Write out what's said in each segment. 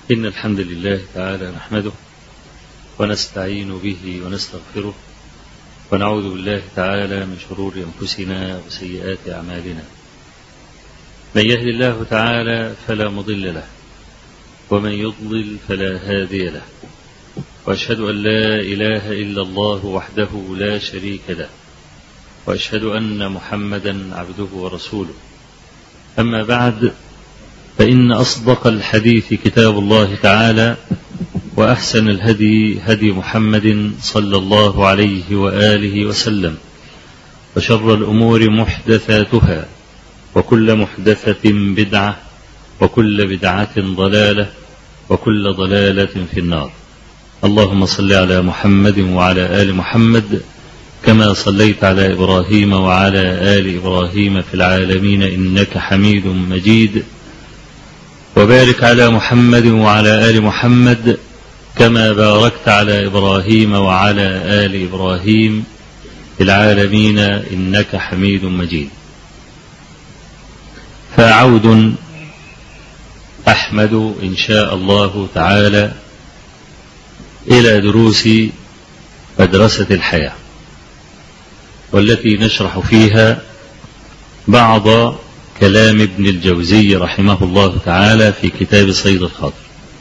إن الحمد لله تعالى نحمده ونستعين به ونستغفره ونعوذ بالله تعالى من شرور أنفسنا وسيئات أعمالنا من يهد الله تعالى فلا مضل له ومن يضلل فلا هادي له وأشهد أن لا إله إلا الله وحده لا شريك له وأشهد أن محمدا عبده ورسوله أما بعد فإن أصدق الحديث كتاب الله تعالى وأحسن الهدي هدي محمد صلى الله عليه وآله وسلم وشر الأمور محدثاتها وكل محدثة بدعة وكل بدعة ضلالة وكل ضلالة في النار اللهم صل على محمد وعلى آل محمد كما صليت على إبراهيم وعلى آل إبراهيم في العالمين إنك حميد مجيد وبارك على محمد وعلى آل محمد كما باركت على إبراهيم وعلى آل إبراهيم في العالمين إنك حميد مجيد فعود أحمد إن شاء الله تعالى إلى دروس مدرسة الحياة والتي نشرح فيها بعض كلام ابن الجوزي رحمه الله تعالى في كتاب صيد الخاطر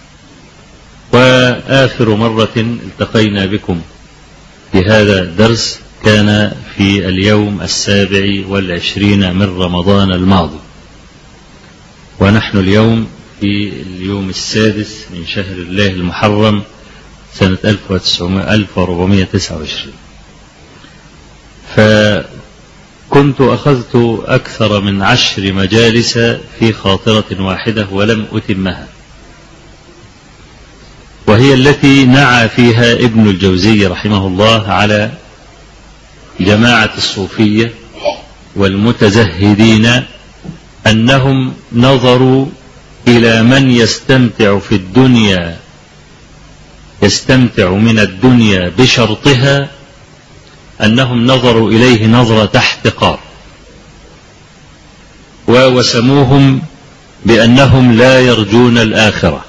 وآخر مرة التقينا بكم في هذا الدرس كان في اليوم السابع والعشرين من رمضان الماضي ونحن اليوم في اليوم السادس من شهر الله المحرم سنة 1429 فكنت أخذت أكثر من عشر مجالس في خاطرة واحدة ولم أتمها وهي التي نعى فيها ابن الجوزي رحمه الله على جماعة الصوفية والمتزهدين أنهم نظروا إلى من يستمتع في الدنيا يستمتع من الدنيا بشرطها أنهم نظروا إليه نظرة احتقار ووسموهم بأنهم لا يرجون الآخرة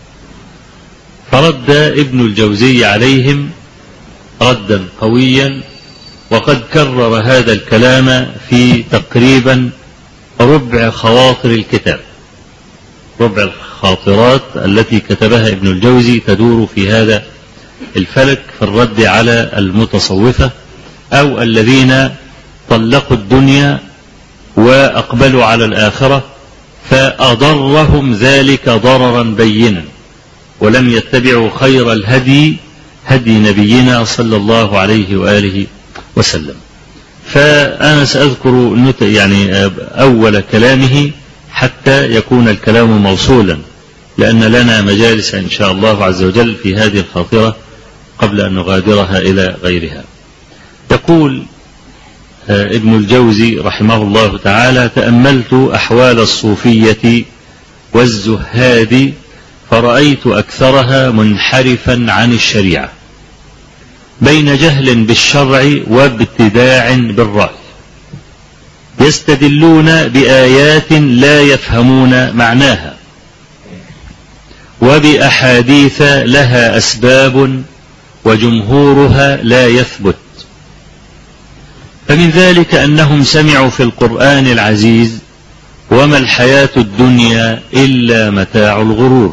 فرد ابن الجوزي عليهم ردا قويا وقد كرر هذا الكلام في تقريبا ربع خواطر الكتاب ربع الخاطرات التي كتبها ابن الجوزي تدور في هذا الفلك في الرد على المتصوفة أو الذين طلقوا الدنيا وأقبلوا على الآخرة فأضرهم ذلك ضررا بينا ولم يتبعوا خير الهدي هدي نبينا صلى الله عليه وآله وسلم فأنا سأذكر يعني أول كلامه حتى يكون الكلام موصولا لأن لنا مجالس إن شاء الله عز وجل في هذه الخاطرة قبل أن نغادرها إلى غيرها يقول ابن الجوزي رحمه الله تعالى تأملت أحوال الصوفية والزهاد فرأيت أكثرها منحرفا عن الشريعة بين جهل بالشرع وابتداع بالرأي يستدلون بآيات لا يفهمون معناها وبأحاديث لها أسباب وجمهورها لا يثبت فمن ذلك أنهم سمعوا في القرآن العزيز وما الحياة الدنيا إلا متاع الغرور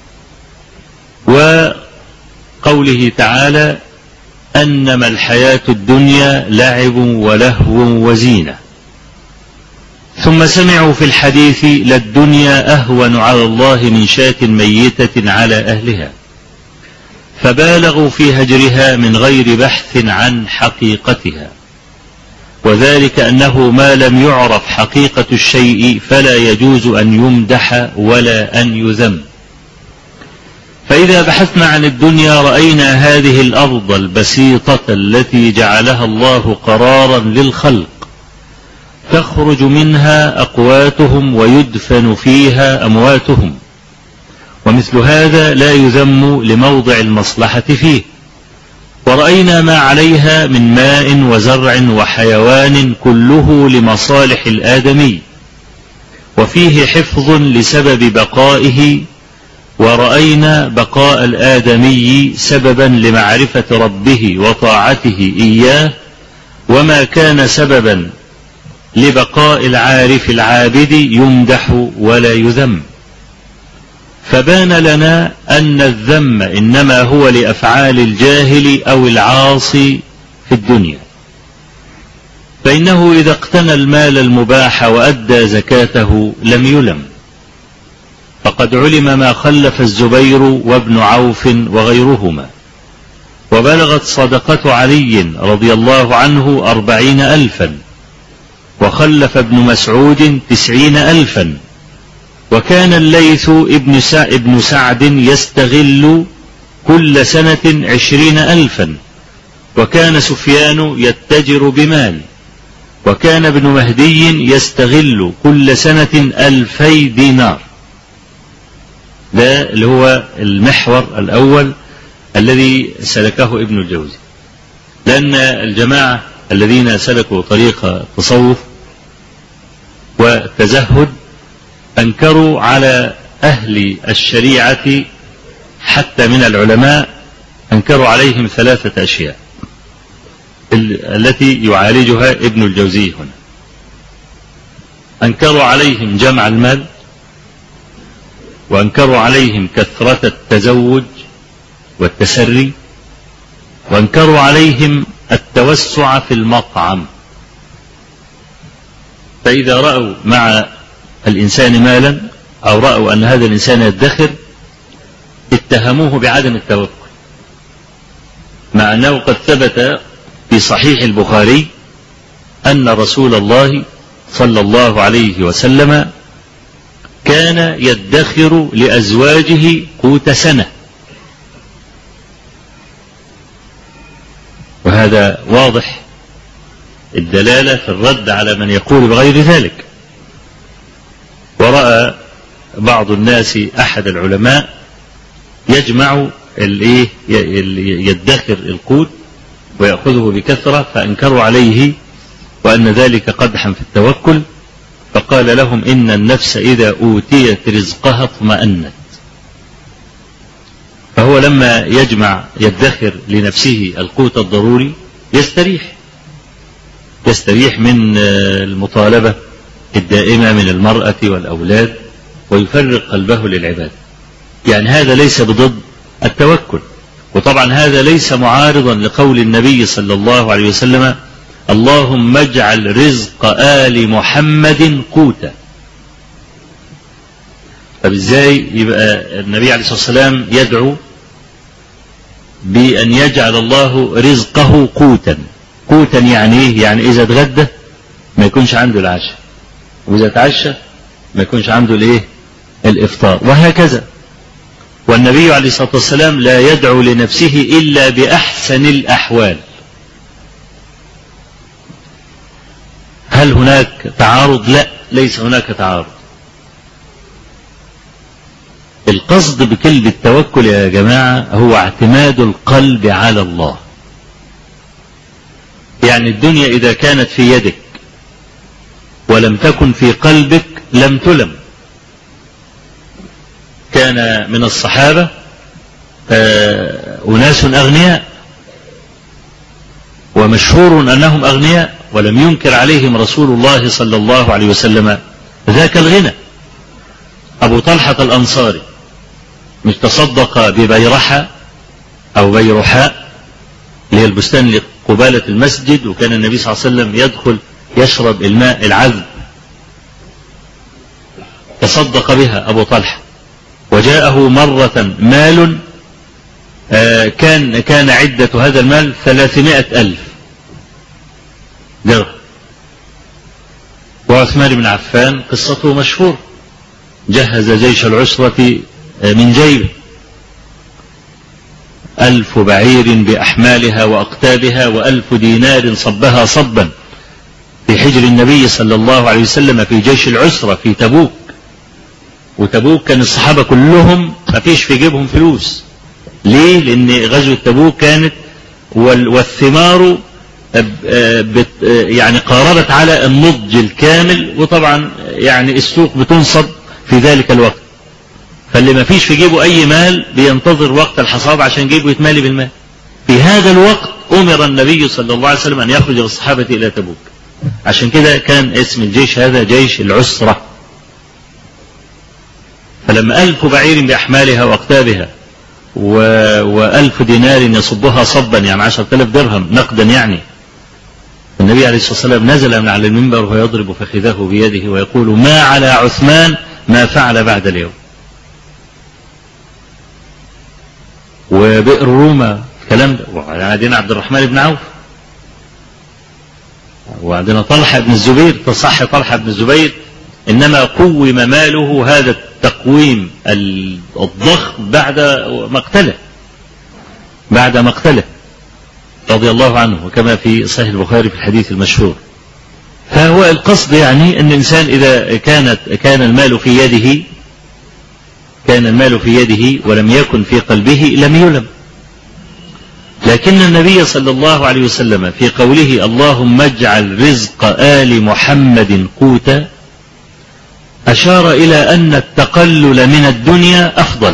وقوله تعالى أنما الحياة الدنيا لعب ولهو وزينة ثم سمعوا في الحديث للدنيا أهون على الله من شاة ميتة على أهلها فبالغوا في هجرها من غير بحث عن حقيقتها وذلك أنه ما لم يعرف حقيقة الشيء فلا يجوز أن يمدح ولا أن يذم فإذا بحثنا عن الدنيا رأينا هذه الأرض البسيطة التي جعلها الله قرارا للخلق تخرج منها أقواتهم ويدفن فيها أمواتهم ومثل هذا لا يذم لموضع المصلحة فيه ورأينا ما عليها من ماء وزرع وحيوان كله لمصالح الآدمي وفيه حفظ لسبب بقائه ورأينا بقاء الآدمي سببا لمعرفة ربه وطاعته إياه وما كان سببا لبقاء العارف العابد يمدح ولا يذم فبان لنا أن الذم إنما هو لأفعال الجاهل أو العاصي في الدنيا فإنه إذا اقتنى المال المباح وأدى زكاته لم يلم فقد علم ما خلف الزبير وابن عوف وغيرهما وبلغت صدقة علي رضي الله عنه أربعين ألفا وخلف ابن مسعود تسعين ألفا وكان الليث ابن, ابن سعد يستغل كل سنة عشرين ألفا وكان سفيان يتجر بمال وكان ابن مهدي يستغل كل سنة ألفي دينار ده اللي هو المحور الأول الذي سلكه ابن الجوزي لأن الجماعة الذين سلكوا طريق التصوف والتزهد أنكروا على أهل الشريعة حتى من العلماء أنكروا عليهم ثلاثة أشياء التي يعالجها ابن الجوزي هنا أنكروا عليهم جمع المال وأنكروا عليهم كثرة التزوج والتسري وانكروا عليهم التوسع في المطعم فإذا رأوا مع الإنسان مالا أو رأوا أن هذا الإنسان يدخر اتهموه بعدم التوكل مع أنه قد ثبت في صحيح البخاري أن رسول الله صلى الله عليه وسلم كان يدخر لأزواجه قوت سنة وهذا واضح الدلالة في الرد على من يقول بغير ذلك ورأى بعض الناس أحد العلماء يجمع الايه يدخر القوت ويأخذه بكثرة فأنكروا عليه وأن ذلك قدحا في التوكل فقال لهم إن النفس إذا أوتيت رزقها اطمأنت فهو لما يجمع يدخر لنفسه القوت الضروري يستريح يستريح من المطالبة الدائمة من المرأة والأولاد ويفرق قلبه للعباد يعني هذا ليس بضد التوكل وطبعا هذا ليس معارضا لقول النبي صلى الله عليه وسلم اللهم اجعل رزق آل محمد قوتا طب ازاي يبقى النبي عليه الصلاة والسلام يدعو بأن يجعل الله رزقه قوتا قوتا يعني ايه يعني اذا اتغدى ما يكونش عنده العشاء واذا اتعشى ما يكونش عنده الايه الافطار وهكذا والنبي عليه الصلاة والسلام لا يدعو لنفسه إلا بأحسن الأحوال هل هناك تعارض لا ليس هناك تعارض القصد بكلمة التوكل يا جماعة هو اعتماد القلب على الله يعني الدنيا إذا كانت في يدك ولم تكن في قلبك لم تلم كان من الصحابة أناس أغنياء ومشهور أنهم أغنياء ولم ينكر عليهم رسول الله صلى الله عليه وسلم ذاك الغنى أبو طلحة الأنصاري مش تصدق ببيرحة أو بيرحاء اللي هي البستان اللي قبالة المسجد وكان النبي صلى الله عليه وسلم يدخل يشرب الماء العذب تصدق بها أبو طلحة وجاءه مرة مال آه، كان كان عدة هذا المال ثلاثمائة ألف درهم وعثمان بن عفان قصته مشهور جهز جيش العسرة آه، من جيبه ألف بعير بأحمالها وأقتابها وألف دينار صبها صبا في حجر النبي صلى الله عليه وسلم في جيش العسرة في تبوك وتبوك كان الصحابة كلهم ما فيش في جيبهم فلوس ليه لأن غزوة تبوك كانت والثمار يعني قاربت على النضج الكامل وطبعا يعني السوق بتنصب في ذلك الوقت فاللي ما فيش في جيبه أي مال بينتظر وقت الحصاد عشان جيبه يتمالي بالمال في هذا الوقت أمر النبي صلى الله عليه وسلم أن يخرج بالصحابة إلى تبوك عشان كده كان اسم الجيش هذا جيش العسرة فلما ألف بعير بأحمالها وأقتابها و... وألف دينار يصبها صبا يعني عشرة آلاف درهم نقدا يعني النبي عليه الصلاة والسلام نزل من على المنبر ويضرب فخذه بيده ويقول ما على عثمان ما فعل بعد اليوم وبئر روما الكلام ده وعندنا عبد الرحمن بن عوف وعندنا طلحة بن الزبير تصح طلحة بن الزبير إنما قوم ماله هذا التقويم الضخم بعد مقتله بعد مقتله رضي الله عنه وكما في صحيح البخاري في الحديث المشهور فهو القصد يعني أن الإنسان إذا كانت كان المال في يده كان المال في يده ولم يكن في قلبه لم يلم لكن النبي صلى الله عليه وسلم في قوله اللهم اجعل رزق آل محمد قوتا أشار إلى أن التقلل من الدنيا أفضل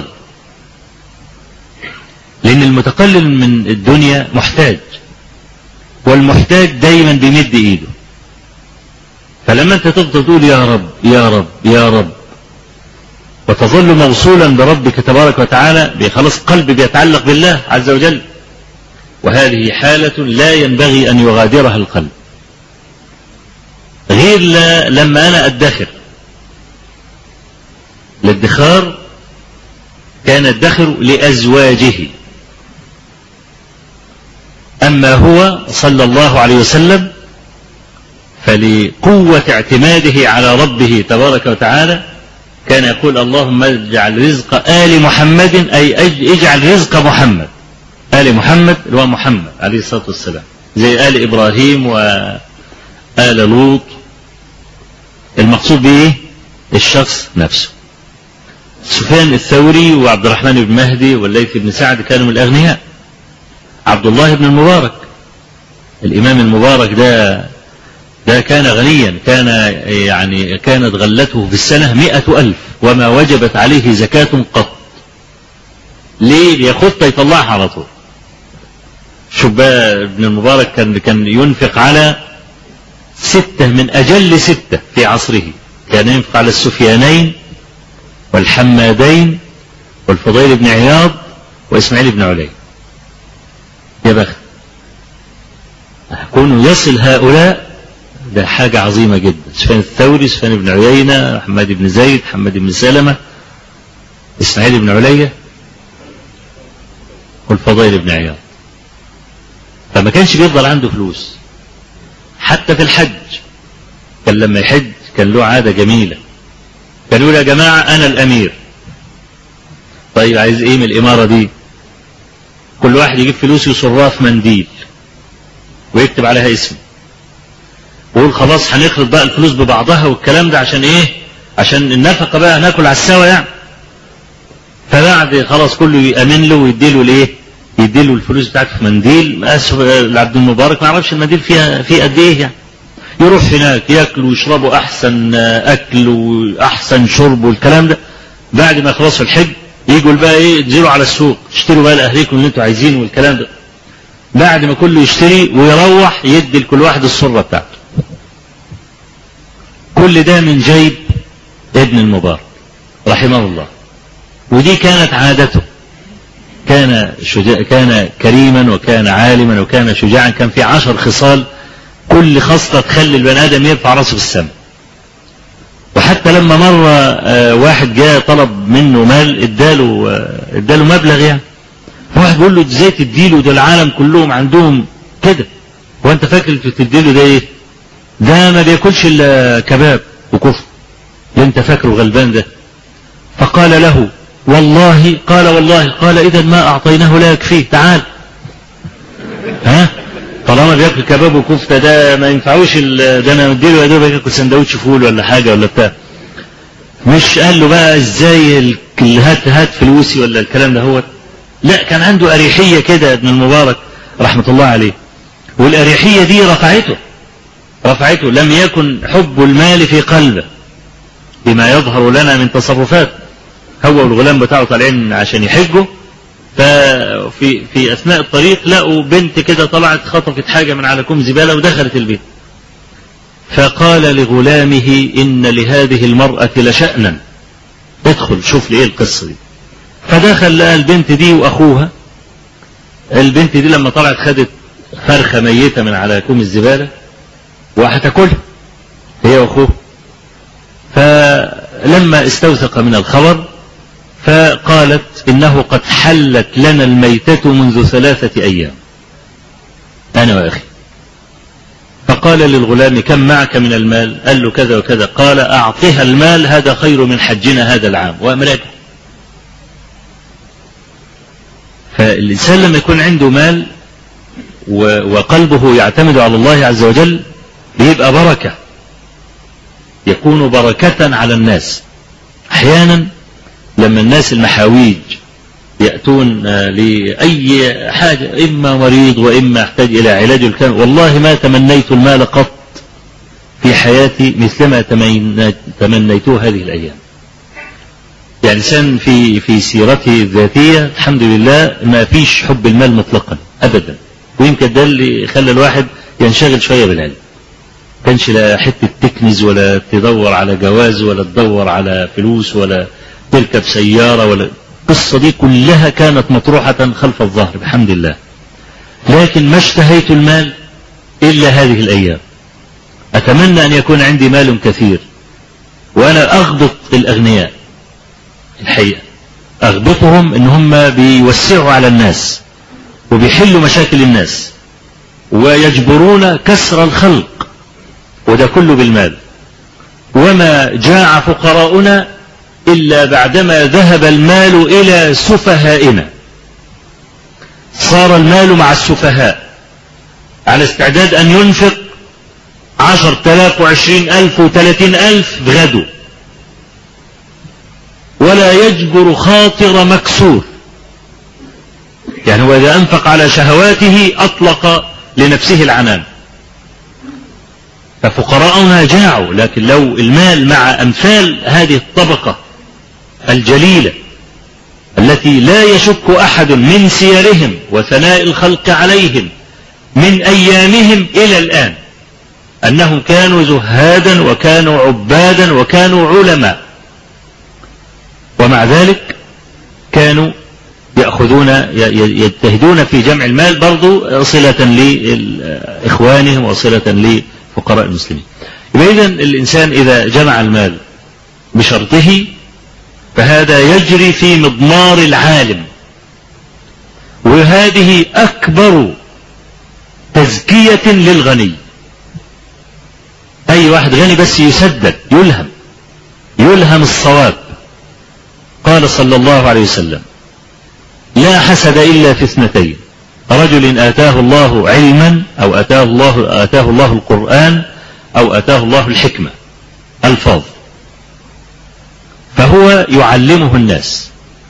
لأن المتقلل من الدنيا محتاج والمحتاج دايما بيمد إيده فلما أنت تفضل تقول يا رب يا رب يا رب وتظل موصولا بربك تبارك وتعالى خلاص قلب بيتعلق بالله عز وجل وهذه حالة لا ينبغي أن يغادرها القلب غير لما أنا أدخر الادخار كان الدخر لأزواجه أما هو صلى الله عليه وسلم فلقوة اعتماده على ربه تبارك وتعالى كان يقول اللهم اجعل رزق آل محمد أي اجعل رزق محمد آل محمد اللي هو محمد عليه الصلاة والسلام زي آل إبراهيم وآل لوط المقصود به الشخص نفسه سفيان الثوري وعبد الرحمن بن مهدي والليث بن سعد كانوا من الأغنياء عبد الله بن المبارك الإمام المبارك ده ده كان غنيا كان يعني كانت غلته في السنة مئة ألف وما وجبت عليه زكاة قط ليه ليخط يطلعها على طول شوف بقى ابن المبارك كان كان ينفق على ستة من أجل ستة في عصره كان ينفق على السفيانين والحمادين والفضيل بن عياض وإسماعيل بن علي يا بخت كونه يصل هؤلاء ده حاجة عظيمة جدا سفيان الثوري سفيان بن عيينة حماد بن زيد حماد بن سلمة إسماعيل بن علية والفضيل بن عياض فما كانش بيفضل عنده فلوس حتى في الحج كان لما يحج كان له عادة جميلة كان يقول يا جماعة أنا الأمير طيب عايز إيه من الإمارة دي كل واحد يجيب فلوس يصرها في منديل ويكتب عليها اسمه ويقول خلاص هنخلط بقى الفلوس ببعضها والكلام ده عشان ايه عشان النفقة بقى هناكل على السوا يعني فبعد خلاص كله يأمن له ويديله الايه يديله الفلوس بتاعته في منديل اسف لعبد المبارك ما اعرفش المنديل فيها فيه قد ايه يعني يروح هناك ياكلوا ويشربوا احسن اكل واحسن شرب والكلام ده بعد ما يخلصوا الحج يجوا بقى ايه تنزلوا على السوق تشتروا بقى لاهليكم اللي انتوا عايزينه والكلام ده بعد ما كله يشتري ويروح يدي لكل واحد السره بتاعته كل ده من جيب ابن المبارك رحمه الله ودي كانت عادته كان شجاع كان كريما وكان عالما وكان شجاعا كان في عشر خصال كل خصلة تخلي البني آدم يرفع راسه في السماء وحتى لما مرة واحد جاء طلب منه مال اداله اداله مبلغ يعني واحد بيقول له ازاي تديله ده العالم كلهم عندهم كده هو انت فاكر تديله ده ايه؟ ده ما بياكلش الا كباب وكفر اللي انت فاكره غلبان ده فقال له والله قال والله قال اذا ما اعطيناه لا يكفيه تعال ها طالما بياكل كباب وكفته ده ما ينفعوش ده انا اديله يا دوب ياكل سندوتش فول ولا حاجه ولا بتاع مش قال له بقى ازاي هات هات فلوسي ولا الكلام ده هو لا كان عنده اريحيه كده ابن المبارك رحمه الله عليه والاريحيه دي رفعته رفعته لم يكن حب المال في قلبه بما يظهر لنا من تصرفات هو والغلام بتاعه طالعين عشان يحجوا ففي في اثناء الطريق لقوا بنت كده طلعت خطفت حاجه من على كوم زباله ودخلت البيت فقال لغلامه ان لهذه المراه لشانا ادخل شوف لي ايه القصه دي فدخل لقى البنت دي واخوها البنت دي لما طلعت خدت فرخه ميته من على كوم الزباله وهتاكلها هي واخوها فلما استوثق من الخبر فقالت إنه قد حلت لنا الميتة منذ ثلاثة أيام أنا وأخي فقال للغلام كم معك من المال قال له كذا وكذا قال أعطها المال هذا خير من حجنا هذا العام وأمرك فالإنسان لما يكون عنده مال وقلبه يعتمد على الله عز وجل بيبقى بركة يكون بركة على الناس أحيانا لما الناس المحاويج يأتون لأي حاجة إما مريض وإما يحتاج إلى علاج الكامل والله ما تمنيت المال قط في حياتي مثلما تمنيته هذه الأيام يعني إنسان في في سيرته الذاتية الحمد لله ما فيش حب المال مطلقا أبدا ويمكن ده اللي خلى الواحد ينشغل شوية بالعلم كانش لا حتة تكنز ولا تدور على جواز ولا تدور على فلوس ولا تركب سيارة ولا القصة دي كلها كانت مطروحة خلف الظهر بحمد الله لكن ما اشتهيت المال إلا هذه الأيام أتمنى أن يكون عندي مال كثير وأنا أغبط الأغنياء الحقيقة أغبطهم إن هم بيوسعوا على الناس وبيحلوا مشاكل الناس ويجبرون كسر الخلق وده كله بالمال وما جاع فقراؤنا إلا بعدما ذهب المال إلى سفهائنا صار المال مع السفهاء على استعداد أن ينفق عشر تلاف وعشرين ألف وثلاثين ألف بغدو ولا يجبر خاطر مكسور يعني هو إذا أنفق على شهواته أطلق لنفسه العنان ففقراؤنا جاعوا لكن لو المال مع أمثال هذه الطبقة الجليلة التي لا يشك أحد من سيرهم وثناء الخلق عليهم من أيامهم إلى الآن أنهم كانوا زهادا وكانوا عبادا وكانوا علماء ومع ذلك كانوا يأخذون يجتهدون في جمع المال برضو صلة لإخوانهم وصلة لفقراء المسلمين يبقى إذن الإنسان إذا جمع المال بشرطه فهذا يجري في مضمار العالم وهذه أكبر تزكية للغني أي واحد غني بس يسدد يلهم يلهم الصواب قال صلى الله عليه وسلم لا حسد إلا في اثنتين رجل آتاه الله علما أو آتاه الله آتاه الله القرآن أو آتاه الله الحكمة ألفاظ فهو يعلمه الناس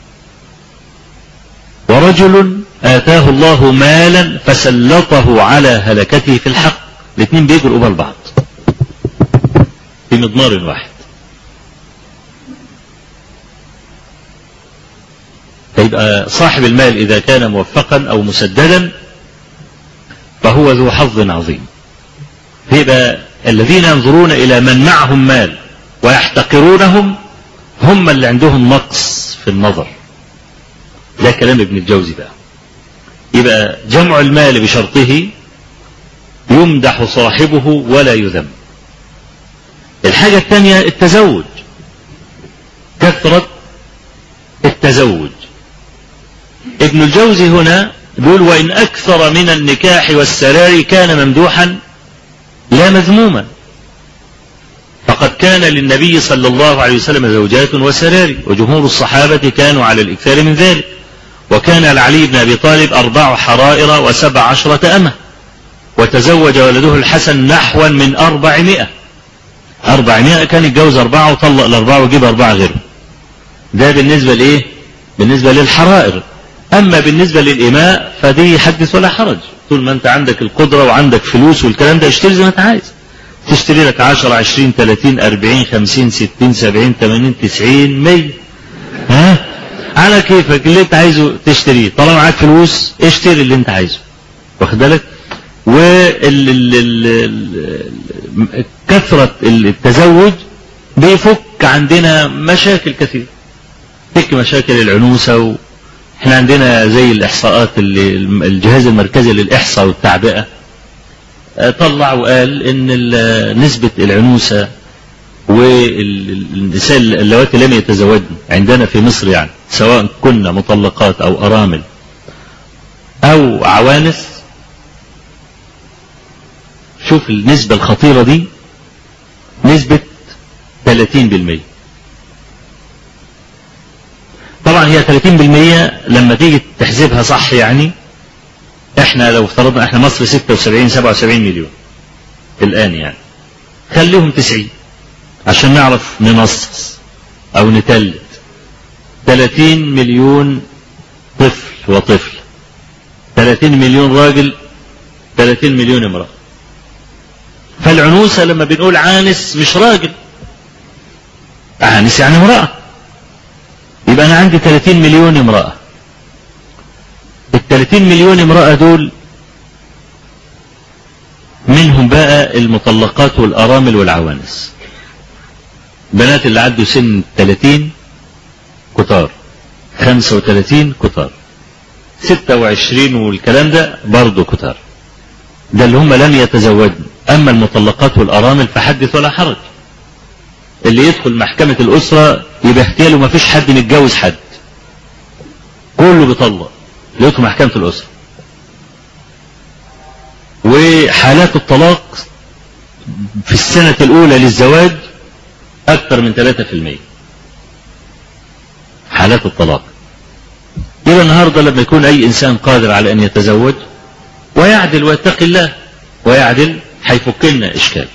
ورجل آتاه الله مالا فسلطه على هلكته في الحق الاثنين بيجروا قبل بعض في مضمار واحد فيبقى صاحب المال إذا كان موفقا أو مسددا فهو ذو حظ عظيم فيبقى الذين ينظرون إلى من معهم مال ويحتقرونهم هم اللي عندهم نقص في النظر ده كلام ابن الجوزي بقى يبقى جمع المال بشرطه يمدح صاحبه ولا يذم الحاجة الثانية التزوج كثرة التزوج ابن الجوزي هنا بيقول وإن أكثر من النكاح والسرار كان ممدوحا لا مذموما فقد كان للنبي صلى الله عليه وسلم زوجات وسرار وجمهور الصحابة كانوا على الإكثار من ذلك وكان لعلي بن أبي طالب أربع حرائر وسبع عشرة أمة وتزوج ولده الحسن نحوا من أربعمائة أربعمائة كان يتجوز أربعة وطلق الأربعة ويجيب أربعة غيره ده بالنسبة لإيه بالنسبة للحرائر أما بالنسبة للإماء فدي حدث ولا حرج طول ما أنت عندك القدرة وعندك فلوس والكلام ده اشتري زي ما أنت عايز تشتري لك 10 20 30 40 50 60 70 80 90 100 ها على كيفك اللي انت عايزه تشتريه طالما معاك فلوس اشتري اللي انت عايزه واخد بالك وكثرة التزوج بيفك عندنا مشاكل كثيرة فك مشاكل العنوسة و... احنا عندنا زي الاحصاءات اللي الجهاز المركزي للاحصاء والتعبئة طلع وقال ان نسبة العنوسة والنساء اللواتي لم يتزوجن عندنا في مصر يعني سواء كنا مطلقات او ارامل او عوانس شوف النسبة الخطيرة دي نسبة 30% طبعا هي 30% لما تيجي تحسبها صح يعني احنا لو افترضنا احنا مصر 76 77 مليون الان يعني خليهم 90 عشان نعرف ننصص او نتلت 30 مليون طفل وطفل 30 مليون راجل 30 مليون امرأة فالعنوسة لما بنقول عانس مش راجل عانس يعني امرأة يبقى أنا عندي 30 مليون امرأة ال 30 مليون امرأة دول منهم بقى المطلقات والأرامل والعوانس بنات اللي عدوا سن 30 كتار 35 كتار 26 والكلام ده برضه كتار ده اللي هم لم يتزوجن أما المطلقات والأرامل فحدث ولا حرج اللي يدخل محكمة الأسرة يبقى احتياله ما فيش حد متجوز حد كله بيطلق اللي يدخل محكمة الأسرة وحالات الطلاق في السنة الأولى للزواج أكثر من 3% حالات الطلاق إلى النهاردة لما يكون أي إنسان قادر على أن يتزوج ويعدل ويتقي الله ويعدل هيفك لنا إشكال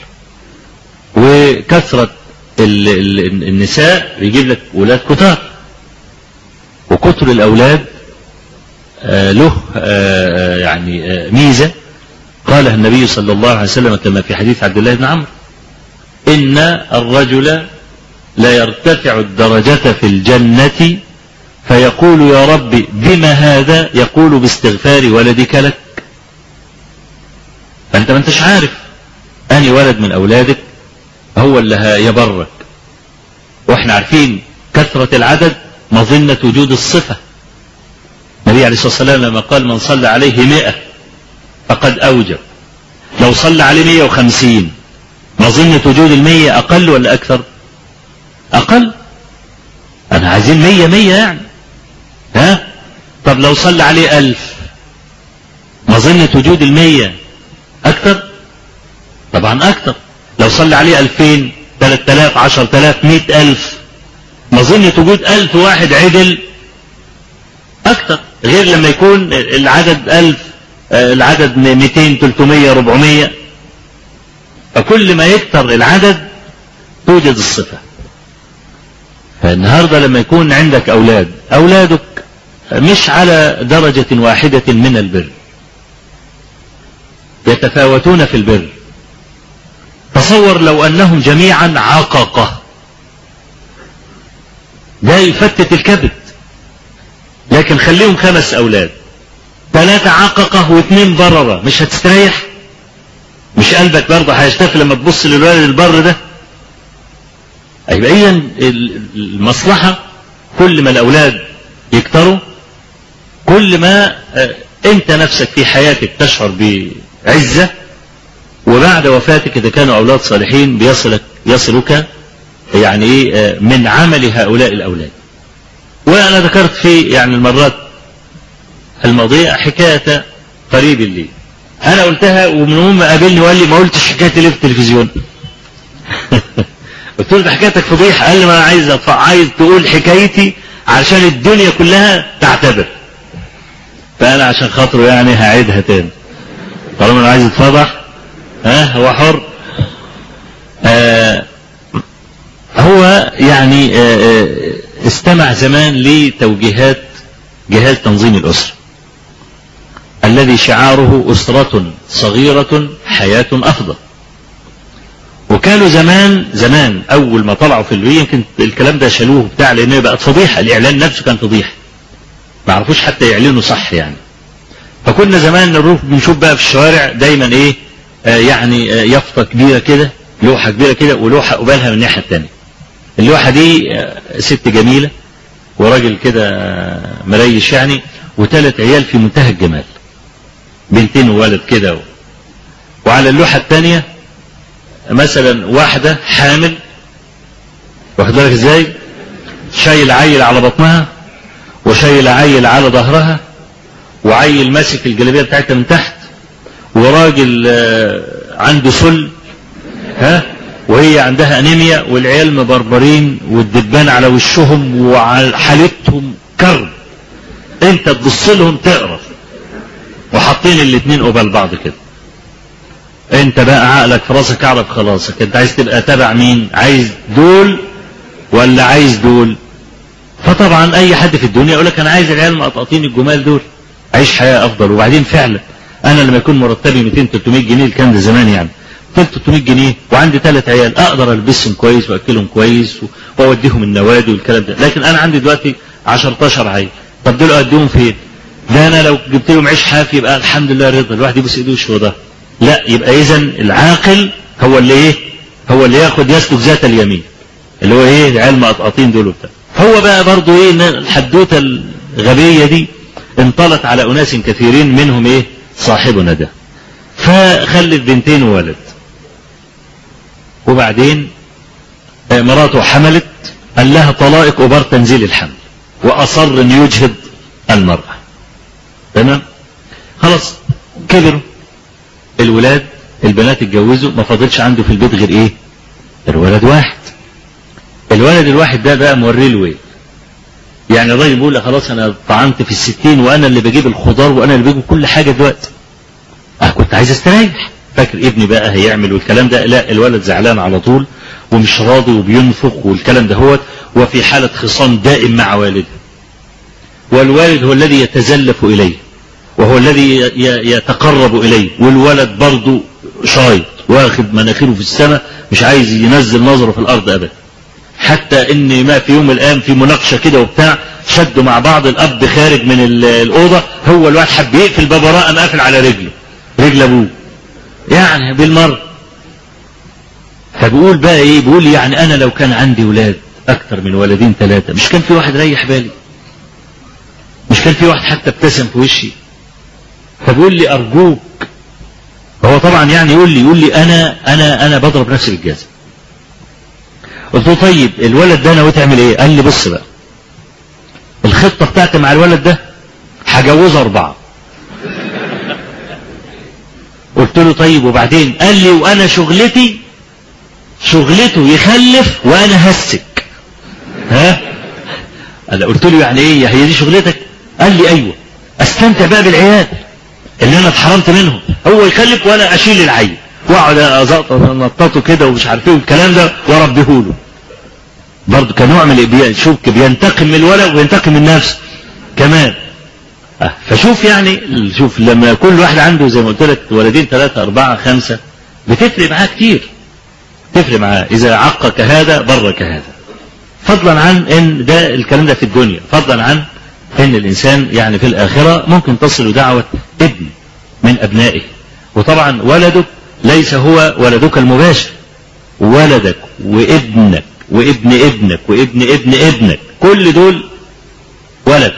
وكثرة ال ال النساء يجيب لك أولاد كتار وكتر الأولاد آه له آه يعني آه ميزة قالها النبي صلى الله عليه وسلم كما في حديث عبد الله بن عمرو إن الرجل لا يرتفع الدرجة في الجنة فيقول يا رب بما هذا يقول باستغفار ولدك لك فأنت ما انتش عارف أني ولد من أولادك هو اللي هيبرك وإحنا عارفين كثرة العدد مظنة وجود الصفة النبي عليه الصلاة والسلام لما قال من صلى عليه مئة فقد أوجب لو صلى عليه مئة وخمسين مظنة وجود المية أقل ولا أكثر أقل أنا عايزين مية مية يعني ها طب لو صلى عليه ألف مظنة وجود المية أكثر طبعا أكثر لو صلى عليه ألفين ثلاثة آلاف عشر آلاف مئة ألف مظنة وجود ألف واحد عدل أكثر غير لما يكون العدد ألف العدد 200 300 400 فكل ما يكثر العدد توجد الصفة فالنهاردة لما يكون عندك أولاد أولادك مش على درجة واحدة من البر يتفاوتون في البر تصور لو أنهم جميعا عققة ده يفتت الكبد لكن خليهم خمس أولاد ثلاثة عققة واثنين بررة مش هتستريح مش قلبك برضه هيشتفي لما تبص للولد البر ده أيوة إذا المصلحة كل ما الأولاد يكتروا كل ما أنت نفسك في حياتك تشعر بعزة وبعد وفاتك إذا كانوا أولاد صالحين بيصلك يصلك يعني إيه من عمل هؤلاء الأولاد وأنا ذكرت في يعني المرات الماضية حكاية قريب لي أنا قلتها ومن يوم ما قابلني وقال لي ما قلتش حكايتي ليه في التلفزيون قلت له ده حكايتك فضيحة قال لي ما أنا عايز عايز تقول حكايتي علشان الدنيا كلها تعتبر فأنا عشان خاطره يعني هعيدها تاني طالما أنا عايز يتفضح ها هو حر آه هو يعني آه استمع زمان لتوجيهات جهاز تنظيم الأسرة الذي شعاره أسرة صغيرة حياة أفضل وكانوا زمان زمان اول ما طلعوا في البيئة يمكن الكلام ده شالوه بتاع لان بقت فضيحه الاعلان نفسه كان فضيحه ما عرفوش حتى يعلنوا صح يعني فكنا زمان نروح بنشوف بقى في الشوارع دايما ايه آه يعني آه يافطه كبيره كده لوحه كبيره كده ولوحه قبالها من الناحيه الثانيه اللوحه دي آه ست جميله وراجل كده آه مريش يعني وثلاث عيال في منتهى الجمال بنتين وولد كده و... وعلى اللوحه الثانيه مثلا واحده حامل واخد بالك ازاي شايل عيل على بطنها وشايل عيل على ظهرها وعيل ماسك الجلابيه بتاعتها من تحت وراجل عنده سل ها وهي عندها انيميا والعيال مبربرين والدبان على وشهم وحالتهم كرب انت تبص لهم تقرف وحاطين الاتنين قبال بعض كده انت بقى عقلك في راسك اعرف خلاصك انت عايز تبقى تبع مين عايز دول ولا عايز دول فطبعا اي حد في الدنيا يقول لك انا عايز العيال مقطقطين الجمال دول عيش حياه افضل وبعدين فعلا انا لما يكون مرتبي 200 300 جنيه الكلام ده زمان يعني 300 جنيه وعندي ثلاث عيال اقدر البسهم كويس واكلهم كويس واوديهم النوادي والكلام ده لكن انا عندي دلوقتي 10 عيل طب دول اوديهم فين؟ ده انا لو جبت لهم عيش حافي يبقى الحمد لله رضا الواحد يبوس ايده وشه ده لا يبقى اذا العاقل هو اللي ايه؟ هو اللي ياخد يسلك ذات اليمين اللي هو ايه العيال مقطقطين دول وبتاع هو بقى برضه ايه الحدوته الغبيه دي انطلت على اناس كثيرين منهم ايه صاحبنا ده فخلف بنتين وولد وبعدين مراته حملت قال لها طلائق أبار تنزيل الحمل وأصر أن يجهض المرأة تمام خلاص كبروا الولاد البنات اتجوزوا ما فاضلش عنده في البيت غير ايه الولد واحد الولد الواحد ده بقى موريه الويل يعني الراجل بيقول خلاص انا طعنت في الستين وانا اللي بجيب الخضار وانا اللي بجيب كل حاجه دلوقتي أه كنت عايز استريح فاكر ابني بقى هيعمل والكلام ده لا الولد زعلان على طول ومش راضي وبينفخ والكلام ده هو وفي حالة خصام دائم مع والده والوالد هو الذي يتزلف إليه وهو الذي يتقرب إليه والولد برضه شايط واخد مناخيره في السماء مش عايز ينزل نظره في الأرض أبدا حتى ان ما في يوم من الايام في مناقشه كده وبتاع شدوا مع بعض الاب خارج من الاوضه هو الواحد حب يقفل باب وراه قام قافل على رجله رجل ابوه يعني بالمره فبقول بقى ايه بيقول يعني انا لو كان عندي ولاد اكتر من ولدين ثلاثه مش كان في واحد ريح بالي مش كان في واحد حتى ابتسم في وشي فبيقول لي ارجوك هو طبعا يعني يقول لي يقول لي انا انا انا بضرب نفسي بالجزم قلت له طيب الولد ده ناوي تعمل ايه؟ قال لي بص بقى الخطه بتاعتي مع الولد ده هجوزه اربعه قلت له طيب وبعدين قال لي وانا شغلتي شغلته يخلف وانا هسك ها انا قلت له يعني ايه هي دي شغلتك قال لي ايوه استمتع بقى بالعيال اللي انا اتحرمت منهم هو يخلف وانا اشيل العيل واقعد انططه كده ومش عارف ايه والكلام ده واربيه له برضه كنوع من الابيان شوف بينتقم من الولد وينتقم من نفسه كمان أه فشوف يعني شوف لما كل واحد عنده زي ما قلت لك ولدين ثلاثة أربعة خمسة بتفرق معاه كتير تفرق معاه إذا عقك هذا برك هذا فضلا عن إن ده الكلام ده في الدنيا فضلا عن إن الإنسان يعني في الآخرة ممكن تصل دعوة ابن من أبنائه وطبعا ولدك ليس هو ولدك المباشر ولدك وابنك وابن ابنك وابن ابن ابنك كل دول ولدك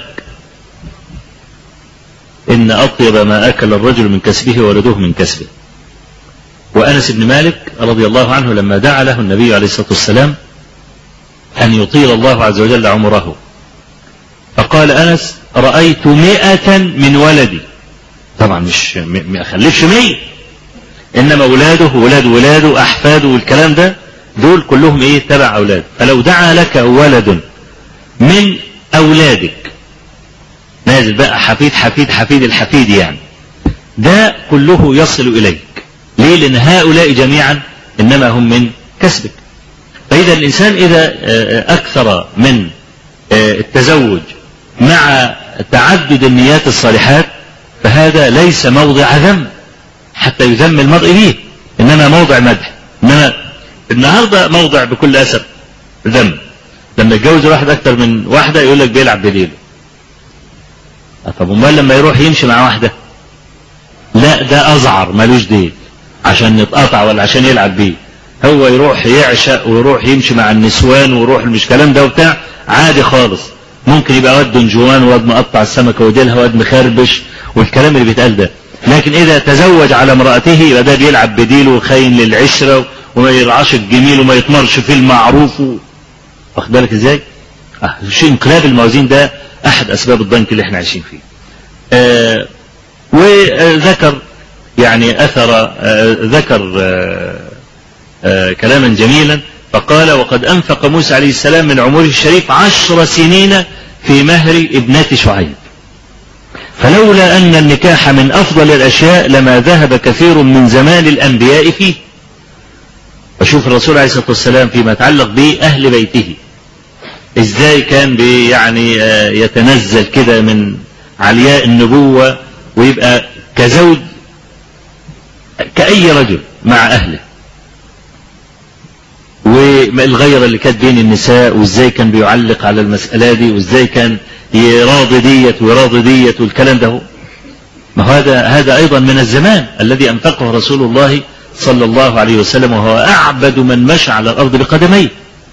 إن أطيب ما أكل الرجل من كسبه ولده من كسبه وأنس بن مالك رضي الله عنه لما دعا له النبي عليه الصلاة والسلام أن يطيل الله عز وجل عمره فقال أنس رأيت مئة من ولدي طبعا مش ما أخلفش مية إنما أولاده ولاد ولاده أحفاده والكلام ده دول كلهم إيه تبع أولاد فلو دعا لك ولد من أولادك نازل بقى حفيد حفيد حفيد الحفيد يعني ده كله يصل إليك ليه لأن هؤلاء جميعا إنما هم من كسبك فإذا الإنسان إذا أكثر من التزوج مع تعدد النيات الصالحات فهذا ليس موضع ذم حتى يذم المرء به إنما موضع مدح إنما النهارده موضع بكل اسف ذنب لما يتجوز واحد اكتر من واحده يقول لك بيلعب بديله طب امال لما يروح يمشي مع واحده لا ده ازعر ملوش ديل عشان يتقطع ولا عشان يلعب بيه هو يروح يعشق ويروح يمشي مع النسوان ويروح مش كلام ده وبتاع عادي خالص ممكن يبقى واد دنجوان واد مقطع السمكه وديلها واد مخربش والكلام اللي بيتقال ده لكن اذا تزوج على امراته يبقى ده بيلعب بديله وخاين للعشره وما يرعاش الجميل وما يطمرش في المعروف واخد بالك ازاي؟ آه شيء انقلاب الموازين ده احد اسباب الضنك اللي احنا عايشين فيه. آه وذكر يعني اثر آه ذكر آه آه كلاما جميلا فقال وقد انفق موسى عليه السلام من عمره الشريف عشر سنين في مهر ابنة شعيب. فلولا أن النكاح من أفضل الأشياء لما ذهب كثير من زمان الأنبياء فيه وشوف الرسول عليه الصلاة والسلام فيما يتعلق بأهل بيته ازاي كان بي يعني يتنزل كده من علياء النبوة ويبقى كزوج كأي رجل مع أهله والغيرة اللي كانت بين النساء وازاي كان بيعلق على المسألة دي وازاي كان يراضي ديت ويراضي ديت والكلام ده ما هذا هذا أيضا من الزمان الذي أنفقه رسول الله صلى الله عليه وسلم وهو أعبد من مشى على الأرض بقدميه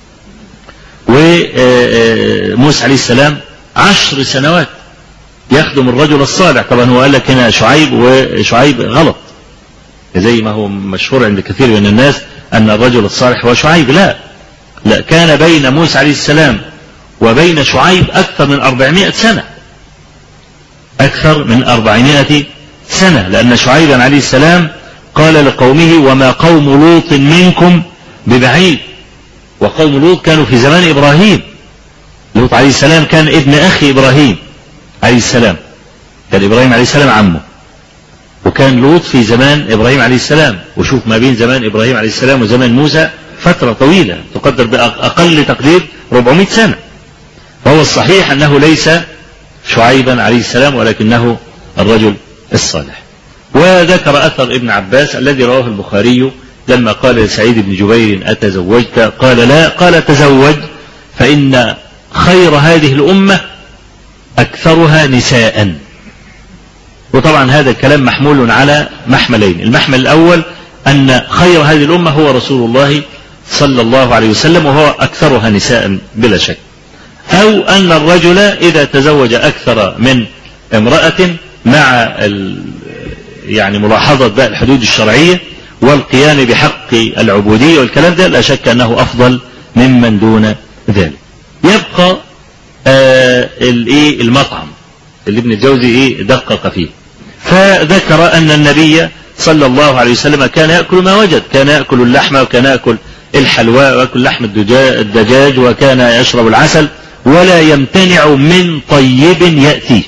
وموسى عليه السلام عشر سنوات يخدم الرجل الصالح طبعا هو قال لك هنا شعيب وشعيب غلط زي ما هو مشهور عند كثير من الناس أن الرجل الصالح هو شعيب لا لا كان بين موسى عليه السلام وبين شعيب أكثر من أربعمائة سنة أكثر من أربعمائة سنة لأن شعيبا عليه السلام قال لقومه وما قوم لوط منكم ببعيد وقوم لوط كانوا في زمان إبراهيم لوط عليه السلام كان ابن أخي إبراهيم عليه السلام كان إبراهيم عليه السلام عمه وكان لوط في زمان إبراهيم عليه السلام وشوف ما بين زمان إبراهيم عليه السلام وزمان موسى فترة طويلة تقدر بأقل تقدير 400 سنة فهو الصحيح أنه ليس شعيبا عليه السلام ولكنه الرجل الصالح وذكر أثر ابن عباس الذي رواه البخاري لما قال لسعيد بن جبير أتزوجت قال لا قال تزوج فإن خير هذه الأمة أكثرها نساء وطبعا هذا الكلام محمول على محملين المحمل الأول أن خير هذه الأمة هو رسول الله صلى الله عليه وسلم وهو أكثرها نساء بلا شك أو أن الرجل إذا تزوج أكثر من امرأة مع يعني ملاحظة بقى الحدود الشرعية والقيام بحق العبودية والكلام ده لا شك أنه أفضل ممن دون ذلك يبقى آه الايه المطعم اللي ابن الجوزي ايه دقق فيه فذكر أن النبي صلى الله عليه وسلم كان يأكل ما وجد كان يأكل اللحم وكان يأكل الحلوى ويأكل لحم الدجاج وكان يشرب العسل ولا يمتنع من طيب يأتيه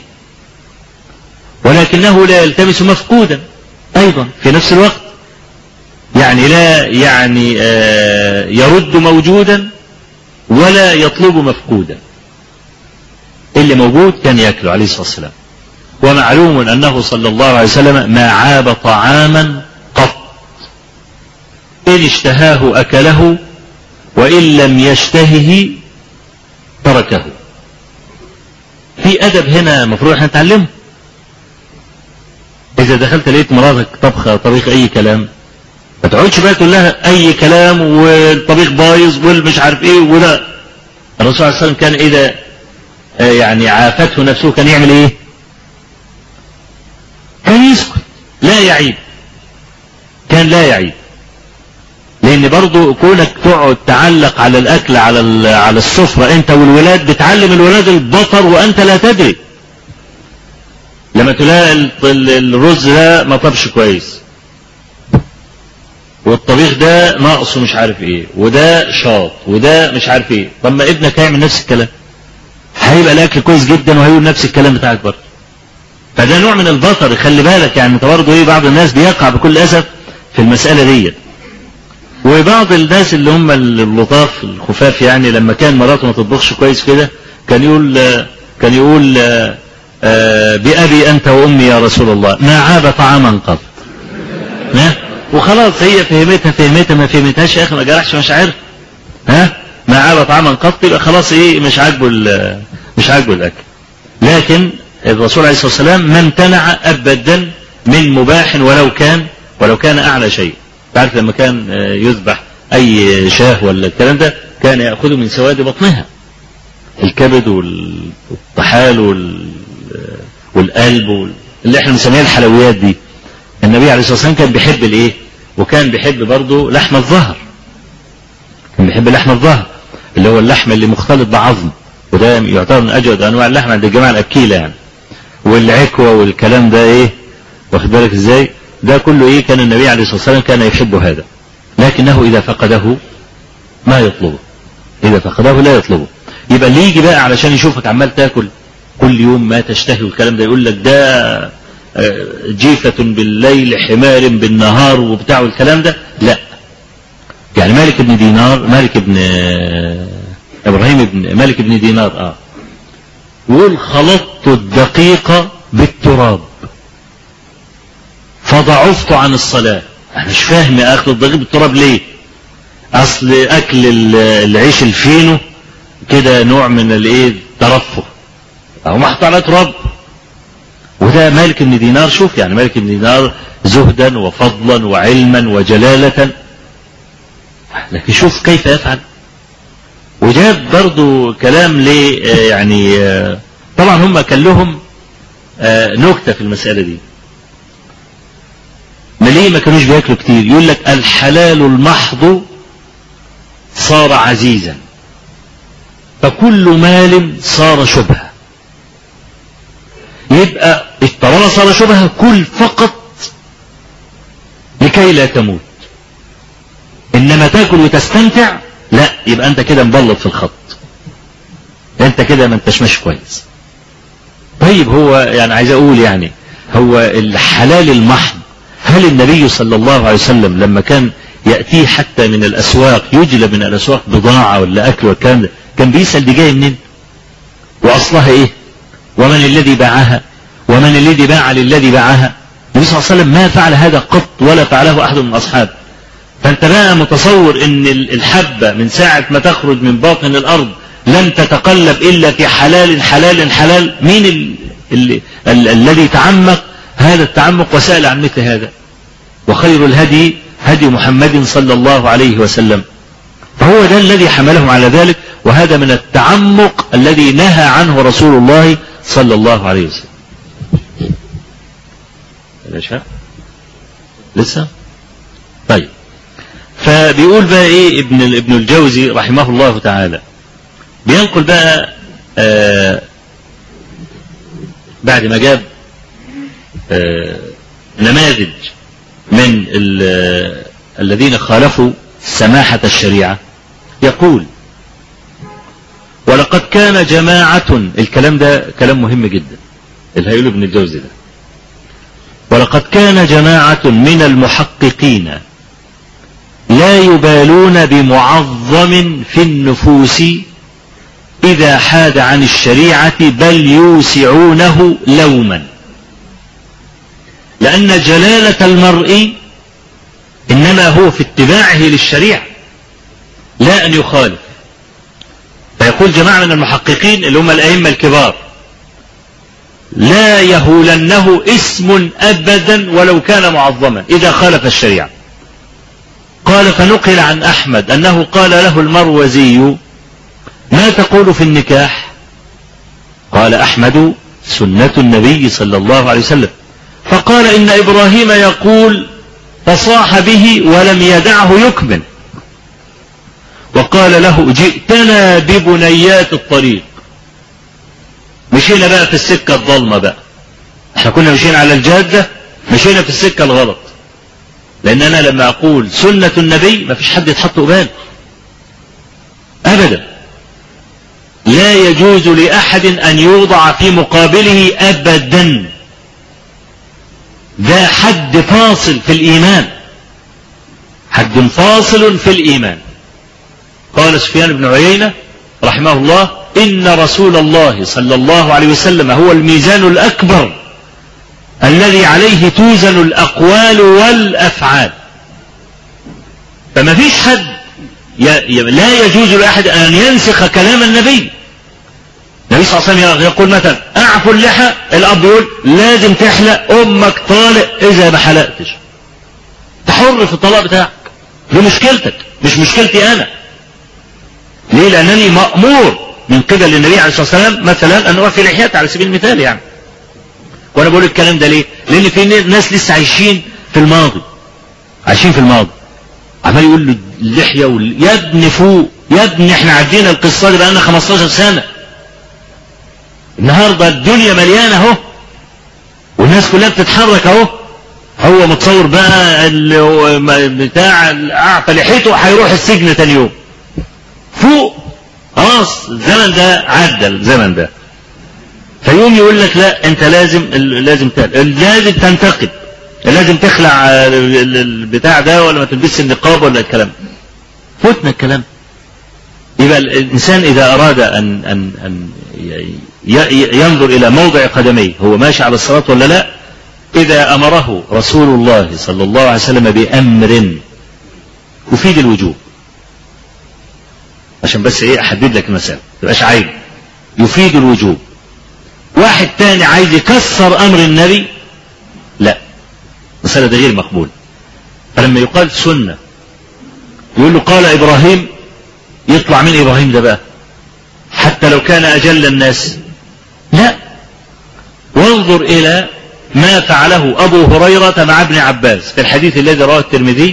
ولكنه لا يلتمس مفقودا أيضا في نفس الوقت يعني لا يعني آه يرد موجودا ولا يطلب مفقودا اللي موجود كان ياكله عليه الصلاه والسلام ومعلوم انه صلى الله عليه وسلم ما عاب طعاما قط ان اشتهاه اكله وان لم يشتهه تركه في ادب هنا المفروض احنا نتعلمه اذا دخلت لقيت مراتك طبخه طبيخ اي كلام ما تقعدش بقى تقول لها اي كلام والطبيخ بايظ والمش عارف ايه ولا الرسول صلى الله عليه وسلم كان اذا يعني عافته نفسه كان يعمل ايه كان يسكت لا يعيب كان لا يعيب لان برضو كونك تقعد تعلق على الاكل على على السفره انت والولاد بتعلم الولاد البطر وانت لا تدري لما تلاقي الرز ده ما طبش كويس والطبيخ ده ناقصه مش عارف ايه وده شاط وده مش عارف ايه طب ما ابنك هيعمل نفس الكلام هيبقى الاكل كويس جدا وهيقول نفس الكلام بتاعك برضه فده نوع من البطر خلي بالك يعني انت برضه ايه بعض الناس بيقع بكل اسف في المساله ديت وبعض الناس اللي هم اللطاف الخفاف يعني لما كان مراته ما تطبخش كويس كده كان يقول كان يقول بأبي أنت وأمي يا رسول الله ما عاب طعاما قط وخلاص هي فهمتها فهمتها ما فهمتهاش يا اخي ما جرحش مشاعرها ها ما عاب طعاما قط يبقى خلاص ايه مش عاجبه مش عاجبه الاكل لكن الرسول عليه الصلاه والسلام ما امتنع ابدا من مباح ولو كان ولو كان اعلى شيء تعرف لما كان يذبح اي شاه ولا الكلام ده كان ياخذه من سواد بطنها الكبد والطحال والقلب اللي احنا بنسميها الحلويات دي النبي عليه الصلاه والسلام كان بيحب الايه وكان بيحب برضه لحم الظهر كان بيحب لحم الظهر اللي هو اللحم اللي مختلط بعظم وده يعتبر من اجود انواع اللحم عند الجماعه الاكيله يعني والعكوه والكلام ده ايه واخد بالك ازاي ده كله ايه كان النبي عليه الصلاه والسلام كان يحب هذا لكنه اذا فقده ما يطلبه اذا فقده لا يطلبه يبقى اللي يجي بقى علشان يشوفك عمال تاكل كل يوم ما تشتهي والكلام ده يقول لك ده جيفة بالليل حمار بالنهار وبتاع والكلام ده لا يعني مالك بن دينار مالك بن ابراهيم بن مالك بن دينار اه يقول خلطت الدقيق بالتراب فضعفت عن الصلاة انا مش فاهم يا اخي الدقيق بالتراب ليه اصل اكل العيش الفينو كده نوع من الايه الترفه اهو محطوط على تراب وده مالك بن دينار شوف يعني مالك بن دينار زهدا وفضلا وعلما وجلالة لكن شوف كيف يفعل وجاب برضو كلام ليه يعني طبعا هم كان لهم نكتة في المسألة دي ما ليه ما كانوش بياكلوا كتير يقول لك الحلال المحض صار عزيزا فكل مال صار شبهه يبقى طالما صار شبهه كل فقط لكي لا تموت انما تاكل وتستمتع لا يبقى انت كده مبلط في الخط انت كده ما انتش ماشي كويس طيب هو يعني عايز اقول يعني هو الحلال المحض هل النبي صلى الله عليه وسلم لما كان يأتيه حتى من الأسواق يجلب من الأسواق بضاعة ولا أكل والكلام ده كان بيسأل دي جاية منين وأصلها إيه ومن الذي باعها ومن الذي باع للذي باعها النبي صلى الله عليه وسلم ما فعل هذا قط ولا فعله أحد من أصحابه فأنت بقى متصور أن الحبة من ساعة ما تخرج من باطن الأرض لن تتقلب إلا في حلال حلال حلال مين ال ال ال الذي تعمق هذا التعمق وسأل عن مثل هذا وخير الهدي هدي محمد صلى الله عليه وسلم فهو ده الذي حملهم على ذلك وهذا من التعمق الذي نهى عنه رسول الله صلى الله عليه وسلم العشاء لسه طيب فبيقول بقى ايه ابن ابن الجوزي رحمه الله تعالى بينقل بقى آه بعد ما جاب آه نماذج من الذين خالفوا سماحة الشريعة يقول ولقد كان جماعة الكلام ده كلام مهم جدا اللي هيقوله ابن الجوزي ده ولقد كان جماعة من المحققين لا يبالون بمعظم في النفوس إذا حاد عن الشريعة بل يوسعونه لوما لأن جلالة المرء إنما هو في اتباعه للشريعة لا أن يخالف فيقول جماعة من المحققين اللي هم الأئمة الكبار لا يهولنه اسم أبدا ولو كان معظما إذا خالف الشريعة قال فنقل عن أحمد أنه قال له المروزي ما تقول في النكاح قال أحمد سنة النبي صلى الله عليه وسلم فقال إن إبراهيم يقول فصاح به ولم يدعه يكمل وقال له جئتنا ببنيات الطريق مشينا بقى في السكة الضلمة بقى احنا كنا مشينا على الجادة مشينا في السكة الغلط لأن أنا لما أقول سنة النبي ما فيش حد يتحط قبال أبدا لا يجوز لأحد أن يوضع في مقابله أبدا ده حد فاصل في الإيمان حد فاصل في الإيمان قال سفيان بن عيينة رحمه الله إن رسول الله صلى الله عليه وسلم هو الميزان الأكبر الذي عليه توزن الأقوال والأفعال فما فيش حد لا يجوز لأحد أن ينسخ كلام النبي النبي صلى الله عليه وسلم يقول مثلا اعفوا اللحى الاب يقول لازم تحلق امك طالق اذا ما حلقتش تحر في الطلاق بتاعك دي مشكلتك مش مشكلتي انا ليه لانني مامور من قبل النبي عليه الصلاه والسلام مثلا ان اوفي لحيتي على سبيل المثال يعني وانا بقول الكلام ده ليه لان في ناس لسه عايشين في الماضي عايشين في الماضي عمال يقول له اللحيه وال... يا ابني فوق يا ابني احنا عدينا القصه دي بقالنا 15 سنه النهارده الدنيا مليانه اهو والناس كلها بتتحرك اهو هو متصور بقى بتاع اعفى لحيته هيروح السجن تاني يوم فوق خلاص الزمن ده عدى الزمن ده فيوم يقول لك لا انت لازم لازم لازم تنتقد لازم تخلع البتاع ده ولا ما تلبسش النقاب ولا الكلام فوتنا الكلام يبقى الانسان اذا اراد ان ان ان ينظر إلى موضع قدميه هو ماشي على الصراط ولا لا إذا أمره رسول الله صلى الله عليه وسلم بأمر يفيد الوجوب عشان بس ايه احدد لك المسألة تبقاش عيب يفيد الوجوب واحد تاني عايز يكسر امر النبي لا المسألة ده غير مقبول فلما يقال سنة يقول له قال ابراهيم يطلع من ابراهيم ده بقى حتى لو كان اجل الناس لا وانظر إلى ما فعله أبو هريرة مع ابن عباس في الحديث الذي رواه الترمذي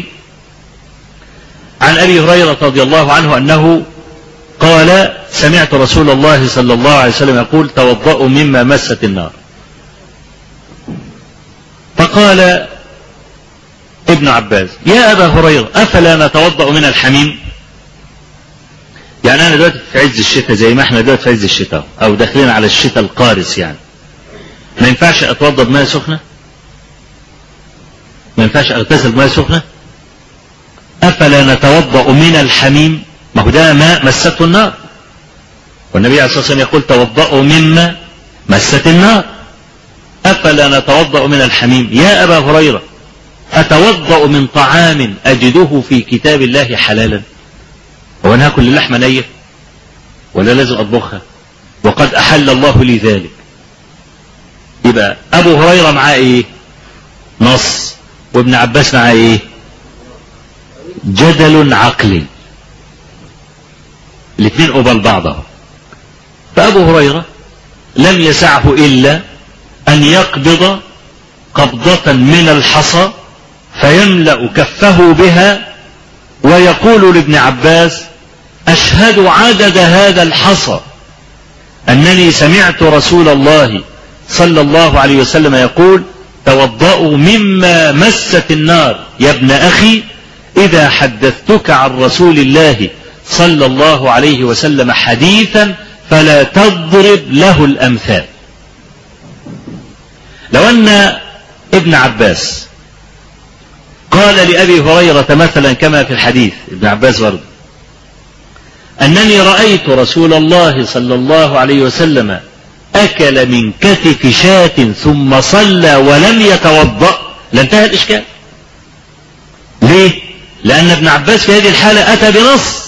عن أبي هريرة رضي الله عنه أنه قال سمعت رسول الله صلى الله عليه وسلم يقول توضأوا مما مست النار فقال ابن عباس يا أبا هريرة أفلا نتوضأ من الحميم يعني انا دلوقتي في عز الشتاء زي ما احنا دلوقتي في عز الشتاء او داخلين على الشتاء القارس يعني ما ينفعش اتوضا بماء سخنه ما ينفعش اغتسل بماء سخنه افلا نتوضا من الحميم ما هو ده ماء مسته النار والنبي عليه الصلاه والسلام يقول توضأوا مما مست النار افلا نتوضا من الحميم يا ابا هريره اتوضا من طعام اجده في كتاب الله حلالا هو انا هاكل اللحمه نيه ولا لازم اطبخها وقد احل الله لي ذلك يبقى ابو هريره معاه ايه نص وابن عباس معاه ايه جدل عقلي الاثنين قبل بعضهم فابو هريره لم يسعه الا ان يقبض قبضه من الحصى فيملا كفه بها ويقول لابن عباس أشهد عدد هذا الحصى أنني سمعت رسول الله صلى الله عليه وسلم يقول توضأوا مما مست النار يا ابن أخي إذا حدثتك عن رسول الله صلى الله عليه وسلم حديثا فلا تضرب له الأمثال لو أن ابن عباس قال لأبي هريرة مثلا كما في الحديث ابن عباس برضه أنني رأيت رسول الله صلى الله عليه وسلم أكل من كتف شاة ثم صلى ولم يتوضأ لانتهى الإشكال ليه؟ لأن ابن عباس في هذه الحالة أتى بنص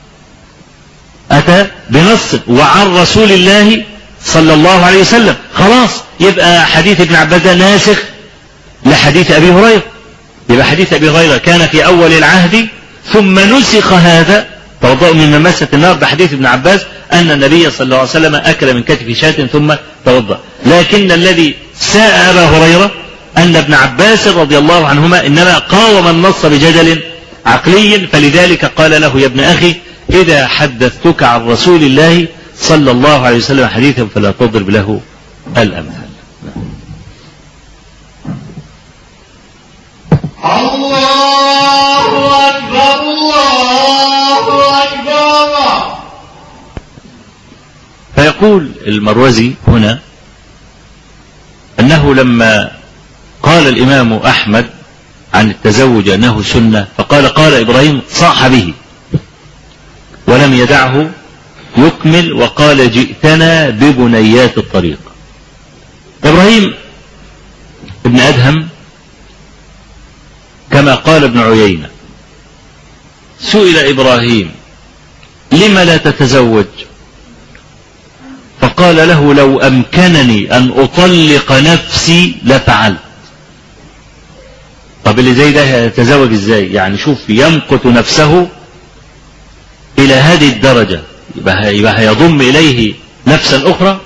أتى بنص وعن رسول الله صلى الله عليه وسلم خلاص يبقى حديث ابن عباس ده ناسخ لحديث أبي هريرة يبقى حديث أبي هريرة كان في أول العهد ثم نسخ هذا توضأوا من ممسة النار بحديث ابن عباس أن النبي صلى الله عليه وسلم أكل من كتف شاة ثم توضأ لكن الذي ساء أبا هريرة أن ابن عباس رضي الله عنهما إنما قاوم النص بجدل عقلي فلذلك قال له يا ابن أخي إذا حدثتك عن رسول الله صلى الله عليه وسلم حديثا فلا تضرب له الأمثال الله أكبر الله أكبر فيقول المروزي هنا أنه لما قال الإمام أحمد عن التزوج أنه سنة فقال قال إبراهيم صاح به ولم يدعه يكمل وقال جئتنا ببنيات الطريق إبراهيم ابن أدهم كما قال ابن عيينة سئل إبراهيم لم لا تتزوج فقال له لو أمكنني أن أطلق نفسي لفعلت طب اللي زي ده يتزوج ازاي يعني شوف يمقت نفسه إلى هذه الدرجة يبقى يبقى هيضم إليه نفسا أخرى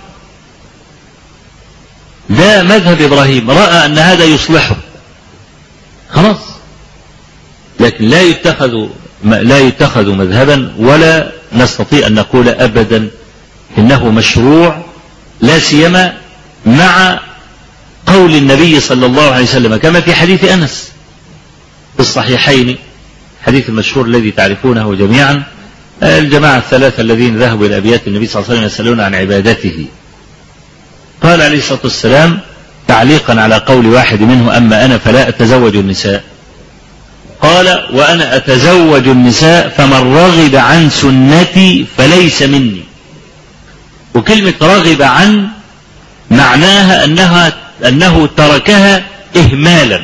ده مذهب إبراهيم رأى أن هذا يصلحه خلاص لكن لا يتخذ لا يتخذ مذهبا ولا نستطيع أن نقول أبدا إنه مشروع لا سيما مع قول النبي صلى الله عليه وسلم كما في حديث أنس في الصحيحين حديث المشهور الذي تعرفونه جميعا الجماعة الثلاثة الذين ذهبوا إلى أبيات النبي صلى الله عليه وسلم يسألون عن عبادته قال عليه الصلاة والسلام تعليقا على قول واحد منه أما أنا فلا أتزوج النساء قال وأنا أتزوج النساء فمن رغب عن سنتي فليس مني وكلمة رغب عن معناها أنها أنه تركها إهمالا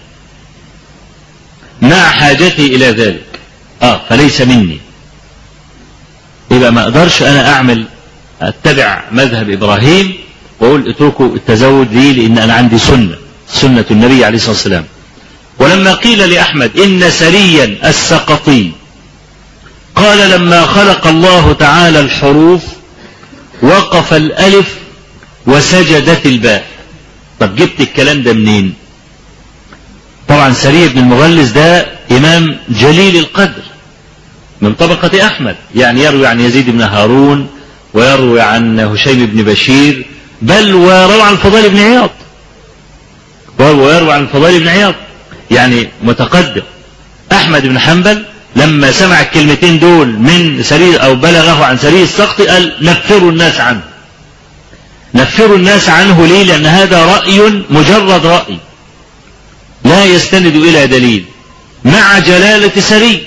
مع حاجته إلى ذلك آه فليس مني يبقى ما أقدرش أنا أعمل أتبع مذهب إبراهيم وأقول اتركوا التزوج لي لأن أنا عندي سنة سنة النبي عليه الصلاة والسلام ولما قيل لأحمد إن سريا السقطي قال لما خلق الله تعالى الحروف وقف الألف وسجدت الباء طب جبت الكلام ده منين طبعا سري بن المغلس ده إمام جليل القدر من طبقة أحمد يعني يروي عن يزيد بن هارون ويروي عن هشيم بن بشير بل ويروي عن الفضيل بن عياض ويروي عن الفضيل بن عياض يعني متقدم أحمد بن حنبل لما سمع الكلمتين دول من سرير أو بلغه عن سرير السقط قال نفروا الناس عنه نفروا الناس عنه ليه لأن هذا رأي مجرد رأي لا يستند إلى دليل مع جلالة سري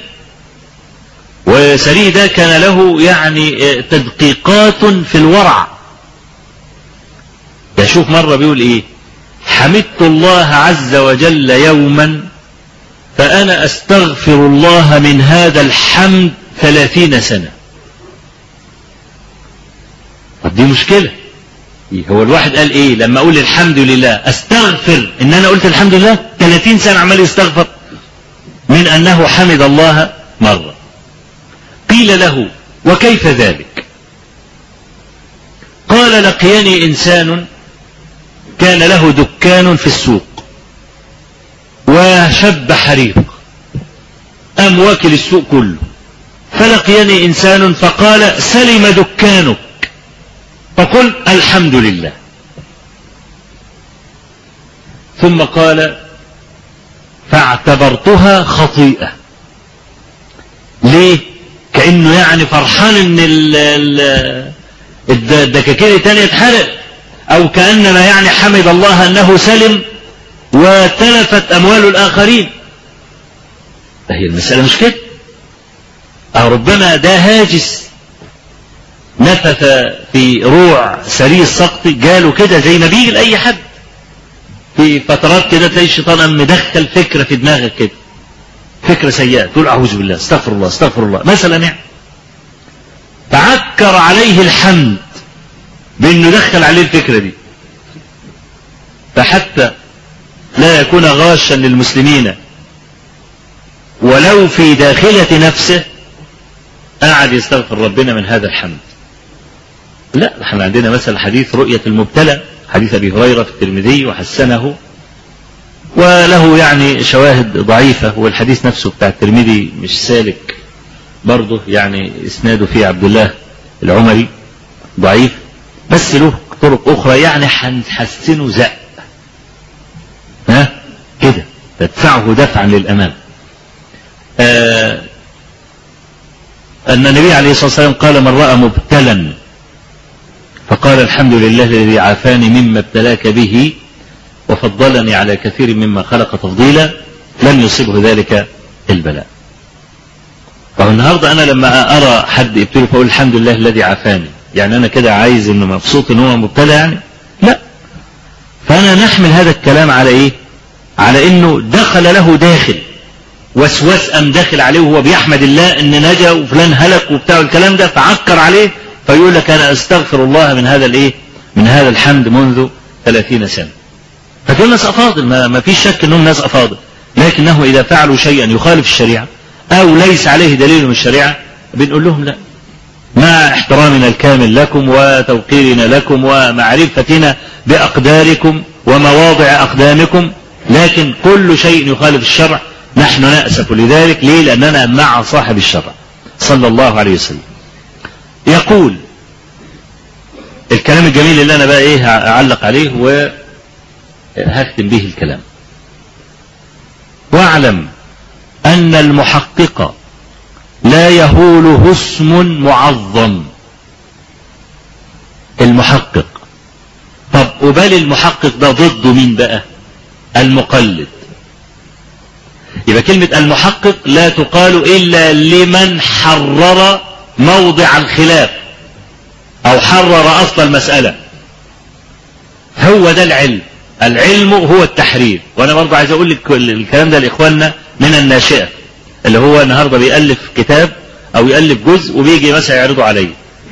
وسري ده كان له يعني تدقيقات في الورع يشوف مرة بيقول ايه حمدت الله عز وجل يوما فأنا أستغفر الله من هذا الحمد ثلاثين سنة طب دي مشكلة هو الواحد قال ايه لما اقول الحمد لله استغفر ان انا قلت الحمد لله 30 سنة عمال يستغفر من انه حمد الله مرة قيل له وكيف ذلك قال لقيني انسان كان له دكان في السوق وشب حريق أم واكل السوق كله فلقيني إنسان فقال سلم دكانك فقل الحمد لله ثم قال فاعتبرتها خطيئة ليه كأنه يعني فرحان ان الدكاكين التانية اتحرق او كأنما يعني حمد الله انه سلم وتلفت اموال الاخرين هي المسألة مش كده أو ربما ده هاجس نفث في روع سري السقط جاله كده زي ما بيجي لأي حد في فترات كده تلاقي الشيطان مدخل فكرة في دماغك كده فكرة سيئة تقول أعوذ بالله استغفر الله استغفر الله مثلا يعني فعكر عليه الحمد بأنه دخل عليه الفكرة دي فحتى لا يكون غاشا للمسلمين ولو في داخلة نفسه قاعد يستغفر ربنا من هذا الحمد لا احنا عندنا مثلا حديث رؤية المبتلى حديث أبي هريرة في الترمذي وحسنه وله يعني شواهد ضعيفة والحديث نفسه بتاع الترمذي مش سالك برضه يعني اسناده فيه عبد الله العمري ضعيف بس له طرق أخرى يعني هنحسنه زق ها كده تدفعه دفعا للأمام آه أن النبي عليه الصلاة والسلام قال من رأى مبتلا فقال الحمد لله الذي عافاني مما ابتلاك به وفضلني على كثير مما خلق تفضيلا لم يصبه ذلك البلاء فالنهاردة أنا لما أرى حد يبتلي فأقول الحمد لله الذي عافاني يعني أنا كده عايز إنه مبسوط إن هو مبتلى يعني لا فأنا نحمل هذا الكلام على إيه على إنه دخل له داخل وسواس قام داخل عليه وهو بيحمد الله ان نجا وفلان هلك وبتاع الكلام ده فعكر عليه فيقول لك انا استغفر الله من هذا الايه من هذا الحمد منذ 30 سنه فدول ناس افاضل ما, ما فيش شك انهم ناس افاضل لكنه اذا فعلوا شيئا يخالف الشريعه او ليس عليه دليل من الشريعه بنقول لهم لا مع احترامنا الكامل لكم وتوقيرنا لكم ومعرفتنا باقداركم ومواضع اقدامكم لكن كل شيء يخالف الشرع نحن نأسف لذلك ليه لأننا مع صاحب الشرع صلى الله عليه وسلم يقول الكلام الجميل اللي أنا بقى إيه أعلق عليه وهختم به الكلام واعلم أن المحقق لا يهوله اسم معظم المحقق طب وبال المحقق ده ضده مين بقى المقلد يبقى كلمة المحقق لا تقال إلا لمن حرر موضع الخلاف أو حرر أصل المسألة هو ده العلم العلم هو التحرير وأنا برضه عايز أقول لك الكلام ده لإخواننا من الناشئة اللي هو النهاردة بيألف كتاب أو يألف جزء وبيجي مثلا يعرضه عليه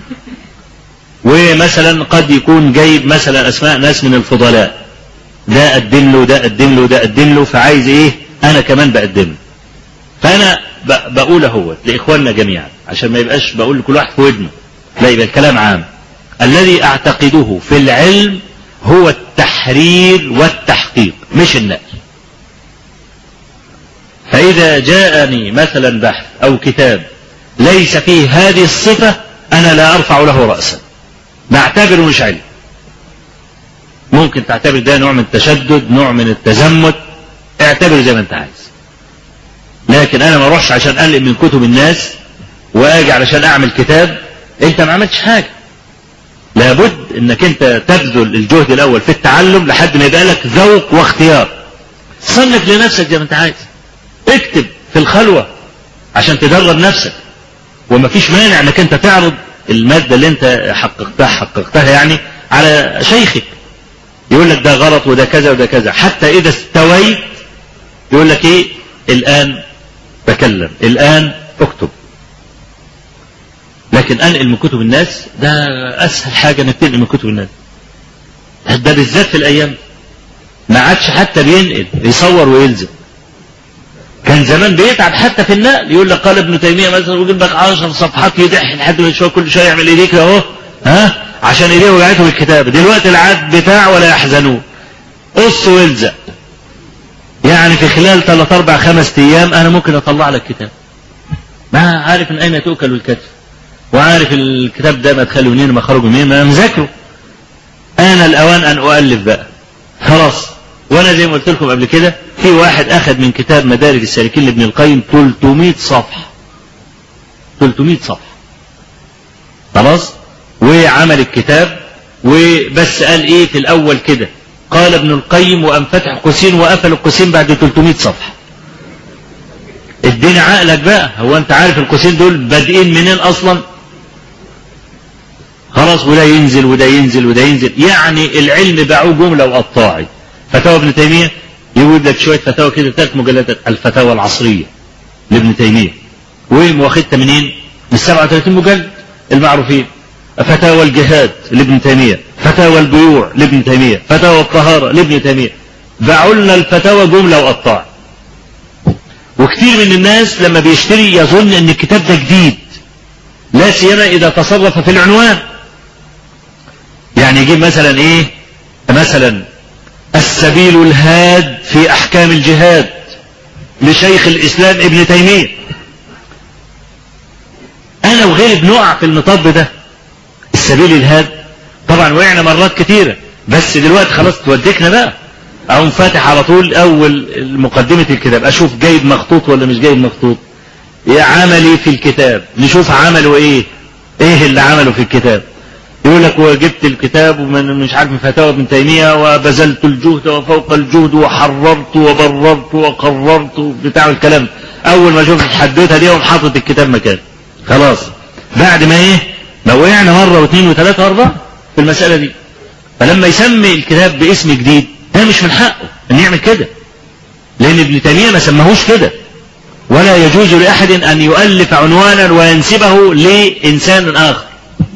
ومثلا قد يكون جايب مثلا أسماء ناس من الفضلاء ده قدم له ده قدم له ده قدم له فعايز ايه انا كمان بقدم له فانا بقول اهو لاخواننا جميعا عشان ما يبقاش بقول لكل واحد في ودنه لا يبقى الكلام عام الذي اعتقده في العلم هو التحرير والتحقيق مش النقل فاذا جاءني مثلا بحث او كتاب ليس فيه هذه الصفه انا لا ارفع له راسا بعتبره مش علم ممكن تعتبر ده نوع من التشدد نوع من التزمت اعتبره زي ما انت عايز لكن انا ما اروحش عشان اقلق من كتب الناس واجي علشان اعمل كتاب انت ما عملتش حاجه لابد انك انت تبذل الجهد الاول في التعلم لحد ما يبقى لك ذوق واختيار صنف لنفسك زي ما انت عايز اكتب في الخلوه عشان تدرب نفسك وما فيش مانع انك انت تعرض الماده اللي انت حققتها حققتها يعني على شيخك يقول لك ده غلط وده كذا وده كذا حتى إذا استويت يقول لك إيه الآن تكلم الآن اكتب لكن أنقل من كتب الناس ده أسهل حاجة إنك تنقل من كتب الناس ده بالذات في الأيام ما عادش حتى بينقل يصور ويلزم كان زمان بيتعب حتى في النقل يقول لك قال ابن تيميه مثلا ويجيب لك 10 صفحات يدح لحد ما شويه كل شويه يعمل ايديك اهو ها عشان ايديه وجعته بالكتابة دلوقتي العاد بتاع ولا يحزنون قص والزق يعني في خلال ثلاث اربع خمس ايام انا ممكن اطلع لك كتاب ما عارف من اين تؤكل الكتف وعارف الكتاب ده مدخله منين مخرجه منين ما انا مذاكره انا الاوان ان اؤلف بقى خلاص وانا زي ما قلت لكم قبل كده في واحد اخذ من كتاب مدارج السالكين لابن القيم 300 صفحه 300 صفحه خلاص وعمل الكتاب وبس قال ايه في الاول كده قال ابن القيم وقام فتح قوسين وقفل القوسين بعد 300 صفحه اديني عقلك بقى هو انت عارف القوسين دول بادئين منين اصلا خلاص وده ينزل وده ينزل وده ينزل يعني العلم باعوه جمله وقطاعي فتاوى ابن تيميه يقول لك شويه فتاوى كده ثلاث مجلدات الفتاوى العصريه لابن تيميه واخدتها منين؟ من 37 مجلد المعروفين فتاوى الجهاد لابن تيمية فتاوى البيوع لابن تيمية فتاوى الطهارة لابن تيمية باعوا لنا الفتاوى جملة وقطاع وكثير من الناس لما بيشتري يظن ان الكتاب ده جديد لا سيما اذا تصرف في العنوان يعني يجيب مثلا ايه مثلا السبيل الهاد في احكام الجهاد لشيخ الاسلام ابن تيمية انا وغيري بنقع في المطب ده السبيل الهاد طبعا وقعنا مرات كتيرة بس دلوقتي خلاص توديكنا بقى اقوم فاتح على طول اول مقدمة الكتاب اشوف جايب مخطوط ولا مش جايب مخطوط ايه عملي في الكتاب نشوف عمله ايه ايه اللي عمله في الكتاب يقول لك وجبت الكتاب ومن مش عارف من فتاوى ابن تيمية وبذلت الجهد وفوق الجهد وحررت وبررت وقررت بتاع الكلام اول ما شفت الحدوته دي حاطط الكتاب مكان خلاص بعد ما ايه ما وقعنا مرة واثنين وثلاثة واربعة في المسألة دي فلما يسمي الكتاب باسم جديد ده مش من حقه ان يعمل كده لان ابن تيمية ما سماهوش كده ولا يجوز لأحد أن يؤلف عنوانا وينسبه لإنسان آخر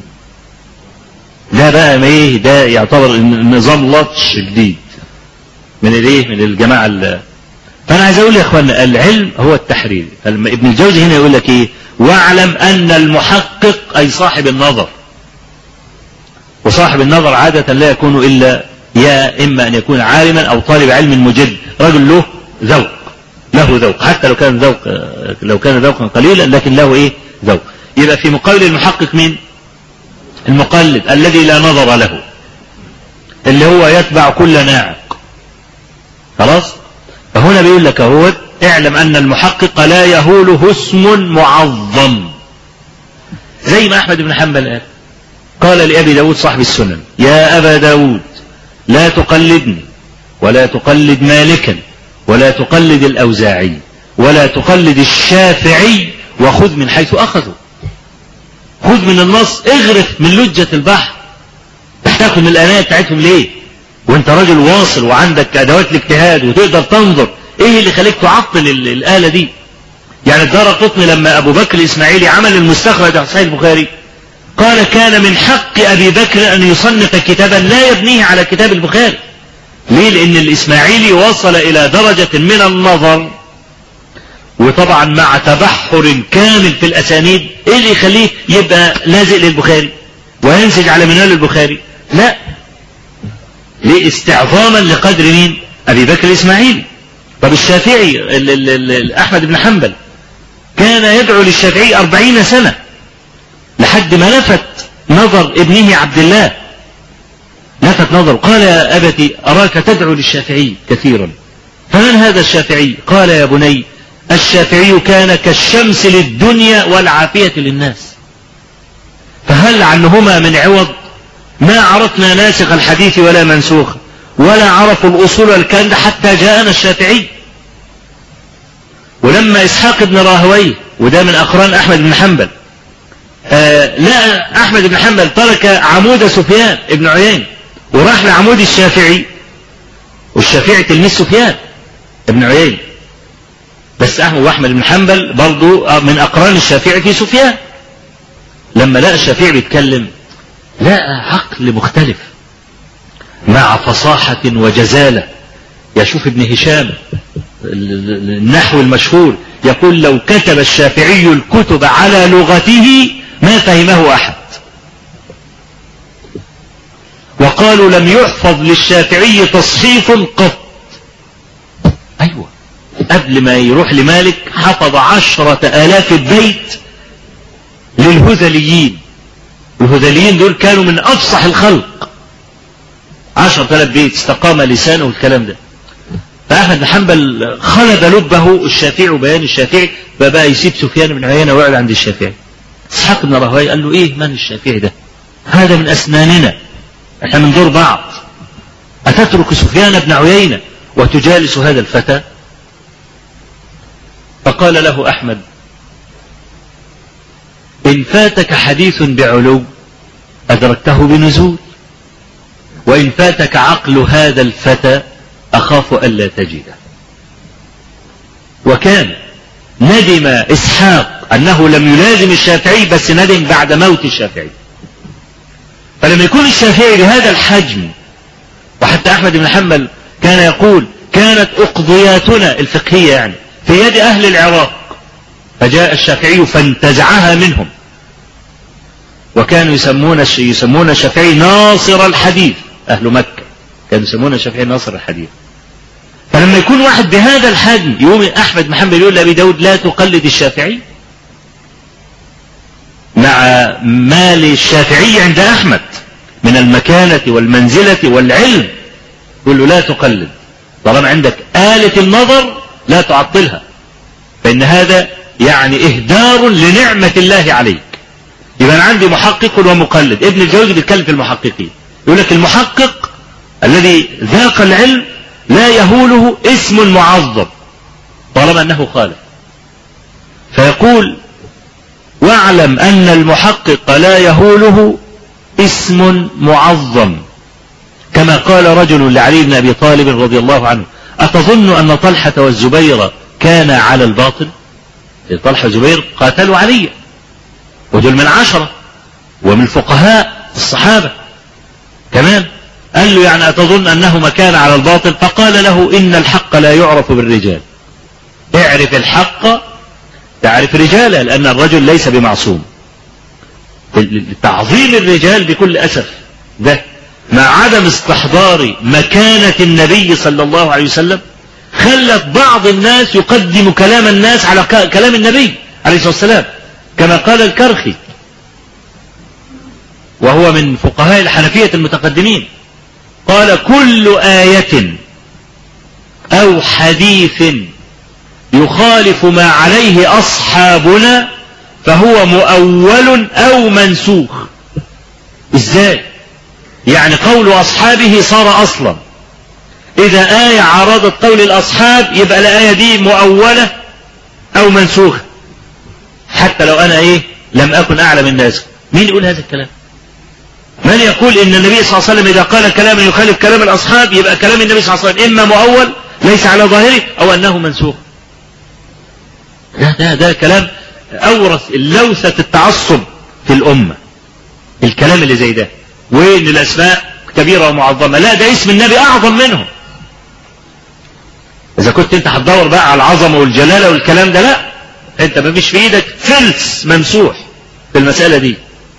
ده بقى ما ايه ده يعتبر نظام لطش شديد من الايه من الجماعه اللي فانا عايز اقول يا اخوانا العلم هو التحرير ابن الجوزي هنا يقول لك ايه واعلم ان المحقق اي صاحب النظر وصاحب النظر عادة لا يكون إلا يا إما أن يكون عالما أو طالب علم مجد رجل له ذوق له ذوق حتى لو كان ذوق لو كان ذوقا قليلا لكن له إيه ذوق يبقى في مقابل المحقق مين المقلد الذي لا نظر له اللي هو يتبع كل ناعق خلاص فهنا بيقول لك هو اعلم أن المحقق لا يهوله اسم معظم زي ما أحمد بن حنبل قال قال لأبي داود صاحب السنن يا أبا داود لا تقلدني ولا تقلد مالكا ولا تقلد الأوزاعي ولا تقلد الشافعي وخذ من حيث أخذوا خذ من النص اغرف من لجة البحر تحتاج من الآنية بتاعتهم ليه وانت راجل واصل وعندك أدوات الاجتهاد وتقدر تنظر ايه اللي خليك تعطل الآلة دي يعني الدار قطني لما أبو بكر الإسماعيلي عمل المستخرج على صحيح البخاري قال كان من حق أبي بكر أن يصنف كتابا لا يبنيه على كتاب البخاري ليه لأن الإسماعيلي وصل إلى درجة من النظر وطبعا مع تبحر كامل في الأسانيد إيه اللي يخليه يبقى لازق للبخاري وينسج على منال البخاري لا ليه استعظاما لقدر مين أبي بكر الإسماعيلي طب الشافعي ال ال ال أحمد بن حنبل كان يدعو للشافعي أربعين سنة لحد ما لفت نظر ابنه عبد الله لفت نظر قال يا أبتي أراك تدعو للشافعي كثيرا فمن هذا الشافعي قال يا بني الشافعي كان كالشمس للدنيا والعافية للناس فهل عنهما من عوض ما عرفنا ناسخ الحديث ولا منسوخ ولا عرفوا الأصول والكلام حتى جاءنا الشافعي ولما إسحاق بن راهويه وده من أقران أحمد بن حنبل آه لا أحمد بن حنبل ترك عمود سفيان ابن عيين وراح لعمود الشافعي والشافعي تلميذ سفيان ابن عيين بس أحمد وأحمد بن حنبل برضو من أقران الشافعي في سفيان لما لقى الشافعي بيتكلم لقى عقل مختلف مع فصاحة وجزالة يشوف ابن هشام النحو المشهور يقول لو كتب الشافعي الكتب على لغته ما فهمه أحد وقالوا لم يحفظ للشافعي تصحيف قط أيوة قبل ما يروح لمالك حفظ عشرة آلاف بيت للهذليين الهذليين دول كانوا من أفصح الخلق عشرة آلاف بيت استقام لسانه والكلام ده فأحمد بن حنبل خلد لبه الشافعي وبيان الشافعي فبقى يسيب سفيان بن عيينة ويقعد عند الشافعي اسحاق بن راهويه قال له ايه من الشافعي ده هذا من اسناننا احنا من دور بعض اتترك سفيان بن عيينة وتجالس هذا الفتى فقال له احمد ان فاتك حديث بعلو ادركته بنزول وان فاتك عقل هذا الفتى اخاف الا تجده وكان ندم اسحاق أنه لم يلازم الشافعي بس ندم بعد موت الشافعي فلما يكون الشافعي بهذا الحجم وحتى أحمد بن حنبل كان يقول كانت أقضياتنا الفقهية يعني في يد أهل العراق فجاء الشافعي فانتزعها منهم وكانوا يسمون يسمون الشافعي ناصر الحديث أهل مكة كانوا يسمون الشافعي ناصر الحديث فلما يكون واحد بهذا الحجم يقوم أحمد محمد يقول لأبي داود لا تقلد الشافعي مع مال الشافعي عند أحمد من المكانة والمنزلة والعلم يقول له لا تقلد طالما عندك آلة النظر لا تعطلها فإن هذا يعني إهدار لنعمة الله عليك يبقى أنا عندي محقق ومقلد ابن الجوزي بيتكلم في المحققين يقول لك المحقق الذي ذاق العلم لا يهوله اسم معظم طالما أنه خالف فيقول واعلم أن المحقق لا يهوله اسم معظم كما قال رجل لعلي بن أبي طالب رضي الله عنه أتظن أن طلحة والزبير كان على الباطل طلحة وزبير قاتلوا علي ودول من عشرة ومن الفقهاء الصحابة كمان قال له يعني أتظن أنه كان على الباطل فقال له إن الحق لا يعرف بالرجال اعرف الحق تعرف رجالا لأن الرجل ليس بمعصوم تعظيم الرجال بكل أسف ده مع عدم استحضار مكانة النبي صلى الله عليه وسلم خلت بعض الناس يقدم كلام الناس على كلام النبي عليه الصلاة والسلام كما قال الكرخي وهو من فقهاء الحنفية المتقدمين قال كل آية أو حديث يخالف ما عليه أصحابنا فهو مؤول أو منسوخ إزاي يعني قول أصحابه صار أصلا إذا آية عارضت قول الأصحاب يبقى الآية دي مؤولة أو منسوخة حتى لو أنا إيه لم أكن أعلم الناس مين يقول هذا الكلام من يقول إن النبي صلى الله عليه وسلم إذا قال كلاما يخالف كلام الأصحاب يبقى كلام النبي صلى الله عليه وسلم إما مؤول ليس على ظاهره أو أنه منسوخ ده ده ده كلام أورث اللوثة التعصب في الأمة الكلام اللي زي ده وإن الأسماء كبيرة ومعظمة لا ده اسم النبي أعظم منهم إذا كنت أنت هتدور بقى على العظمة والجلالة والكلام ده لا أنت ما فيش في إيدك فلس ممسوح في المسألة دي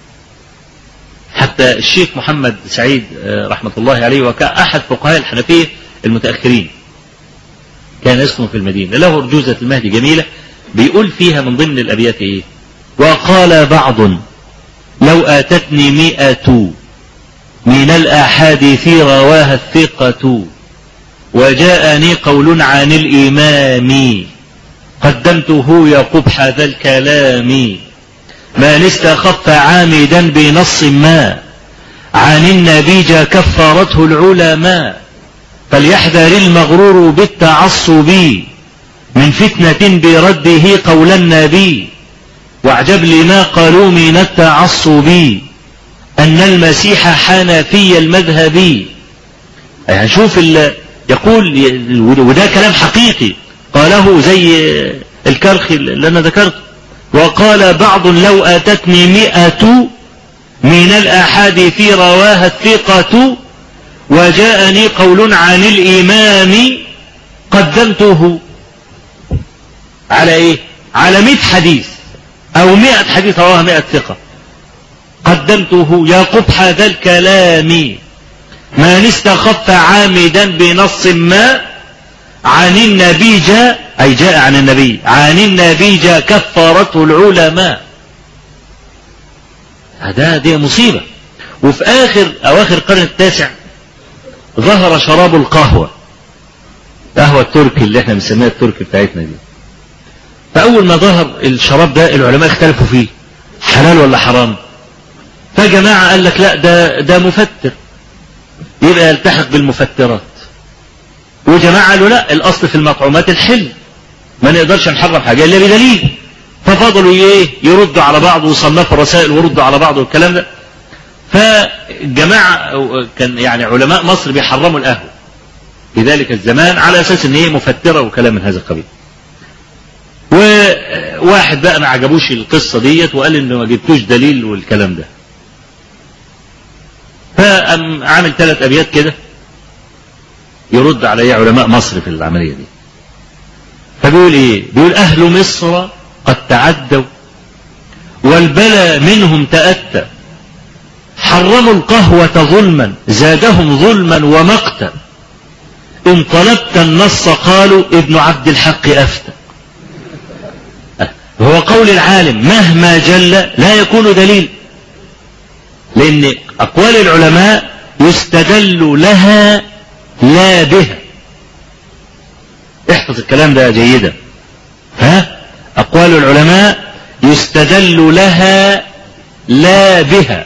حتى الشيخ محمد سعيد رحمة الله عليه وكان أحد فقهاء الحنفية المتأخرين كان يسكن في المدينة له رجوزة المهدي جميلة بيقول فيها من ضمن الأبيات إيه وقال بعض لو آتتني مئة من الأحاديث رواها الثقة وجاءني قول عن الإمام قدمته يا قبح ذا الكلام من استخف عامدا بنص ما عن النبي جا كفرته العلماء فليحذر المغرور بالتعصب من فتنة برده قول النبي واعجب لما قالوا من التعصب أن المسيح حنفي المذهب يعني شوف يقول وده كلام حقيقي قاله زي الكرخ اللي أنا ذكرته وقال بعض لو أتتني مئة من الأحاديث رواها الثقة وجاءني قول عن الإمام قدمته على إيه على مئة حديث أو مئة حديث رواها مئة ثقة قدمته يا قبح ذا الكلام من استخف عامدا بنص ما عن النبي جاء أي جاء عن النبي عن النبي جاء كفرته العلماء هذا دي مصيبة وفي آخر أواخر القرن التاسع ظهر شراب القهوة قهوة التركي اللي احنا بنسميها التركي بتاعتنا دي فأول ما ظهر الشراب ده العلماء اختلفوا فيه حلال ولا حرام فجماعة قال لك لا ده ده مفتر يبقى يلتحق بالمفترات وجماعة قالوا لا الأصل في المطعومات الحل ما نقدرش نحرم حاجة إلا بدليل ففضلوا ايه يردوا على بعض وصنفوا رسائل وردوا على بعض والكلام ده فجماعة كان يعني علماء مصر بيحرموا القهوة في ذلك الزمان على أساس إن هي مفترة وكلام من هذا القبيل وواحد بقى ما عجبوش القصة ديت وقال إنه ما جبتوش دليل والكلام ده فقام عامل ثلاث أبيات كده يرد علي علماء مصر في العملية دي فبيقول ايه بيقول اهل مصر قد تعدوا والبلى منهم تأتى حرموا القهوة ظلما زادهم ظلما ومقتا إن طلبت النص قالوا ابن عبد الحق أفتى هو قول العالم مهما جل لا يكون دليل لأن أقوال العلماء يستدل لها لا بها احفظ الكلام ده جيدا ها أقوال العلماء يستدل لها لا بها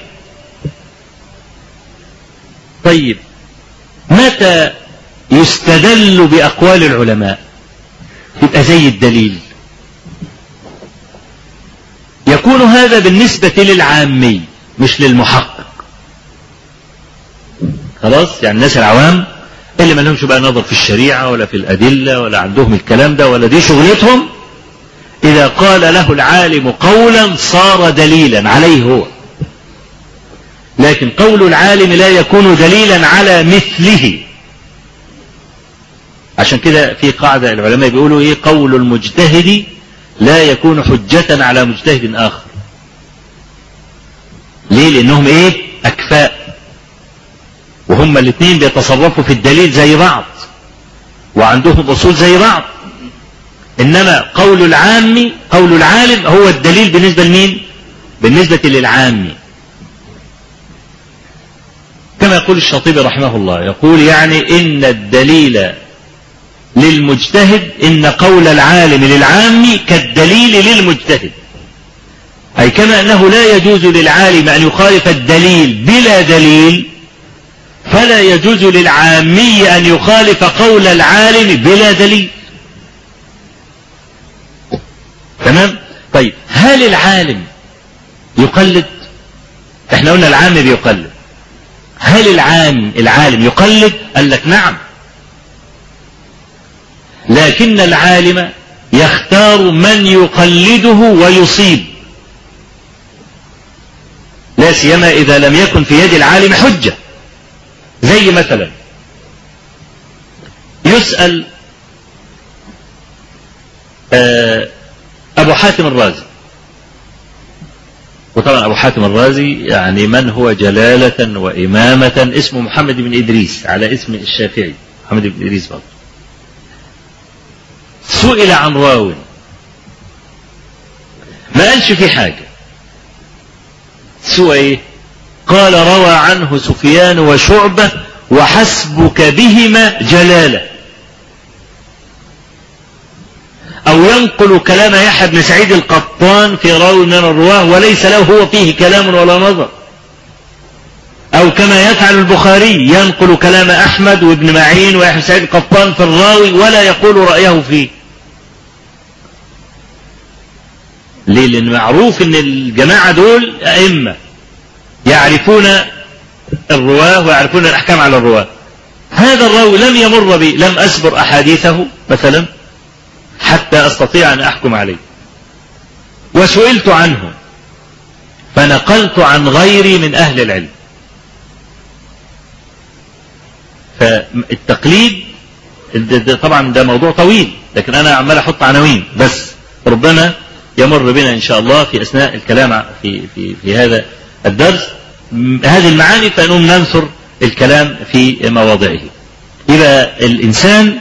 طيب متى يستدل بأقوال العلماء يبقى زي الدليل يكون هذا بالنسبة للعامي مش للمحقق خلاص يعني الناس العوام اللي ما لهمش بقى نظر في الشريعة ولا في الأدلة ولا عندهم الكلام ده ولا دي شغلتهم إذا قال له العالم قولا صار دليلا عليه هو لكن قول العالم لا يكون دليلا على مثله عشان كده في قاعدة العلماء بيقولوا ايه قول المجتهد لا يكون حجة على مجتهد آخر ليه لأنهم ايه أكفاء وهم الاثنين بيتصرفوا في الدليل زي بعض وعندهم أصول زي بعض إنما قول العام قول العالم هو الدليل بالنسبة لمين بالنسبة للعام كما يقول الشاطبي رحمه الله يقول يعني إن الدليل للمجتهد إن قول العالم للعام كالدليل للمجتهد أي كما أنه لا يجوز للعالم أن يخالف الدليل بلا دليل فلا يجوز للعامي أن يخالف قول العالم بلا دليل تمام طيب هل العالم يقلد احنا قلنا العام بيقلد هل العام العالم يقلد قال لك نعم لكن العالم يختار من يقلده ويصيب لا سيما إذا لم يكن في يد العالم حجة زي مثلا يسأل آه، أبو حاتم الرازي وطبعا أبو حاتم الرازي يعني من هو جلالة وإمامة اسمه محمد بن إدريس على اسم الشافعي محمد بن إدريس برضه سئل عن راو ما قالش في حاجة سوى ايه قال روى عنه سفيان وشعبة وحسبك بهما جلالة أو ينقل كلام يحيى بن سعيد القطان في راوي من الرواه وليس له هو فيه كلام ولا نظر أو كما يفعل البخاري ينقل كلام أحمد وابن معين ويحيى سعيد القطان في الراوي ولا يقول رأيه فيه ليه لأن معروف أن الجماعة دول أئمة يعرفون الرواة ويعرفون الأحكام على الرواة هذا الراوي لم يمر بي لم أسبر أحاديثه مثلا حتى أستطيع أن أحكم عليه وسئلت عنه فنقلت عن غيري من أهل العلم فالتقليد طبعا ده موضوع طويل لكن أنا عمال أحط عناوين بس ربما يمر بنا إن شاء الله في أثناء الكلام في, في, في هذا الدرس هذه المعاني فنقوم ننثر الكلام في مواضعه يبقى الإنسان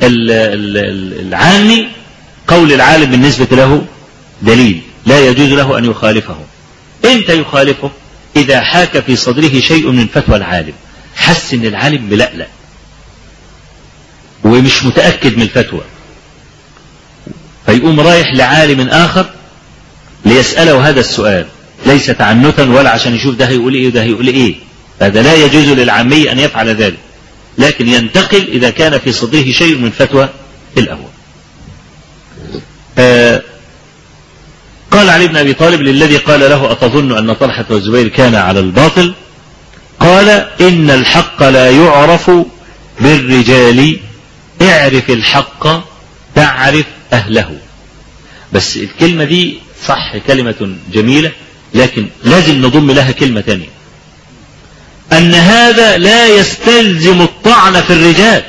العامي قول العالم بالنسبة له دليل لا يجوز له أن يخالفه امتى يخالفه إذا حاك في صدره شيء من فتوى العالم حس ان العالم ملألأ ومش متأكد من الفتوى فيقوم رايح لعالم آخر ليسأله هذا السؤال ليس تعنتا ولا عشان يشوف ده هيقول ايه وده هيقول ايه هذا لا يجوز للعامي أن يفعل ذلك لكن ينتقل إذا كان في صدره شيء من فتوى الأول آه قال علي بن أبي طالب للذي قال له أتظن أن طلحة والزبير كان على الباطل قال إن الحق لا يعرف بالرجال اعرف الحق تعرف أهله بس الكلمة دي صح كلمة جميلة لكن لازم نضم لها كلمة تانية أن هذا لا يستلزم الطعن في الرجال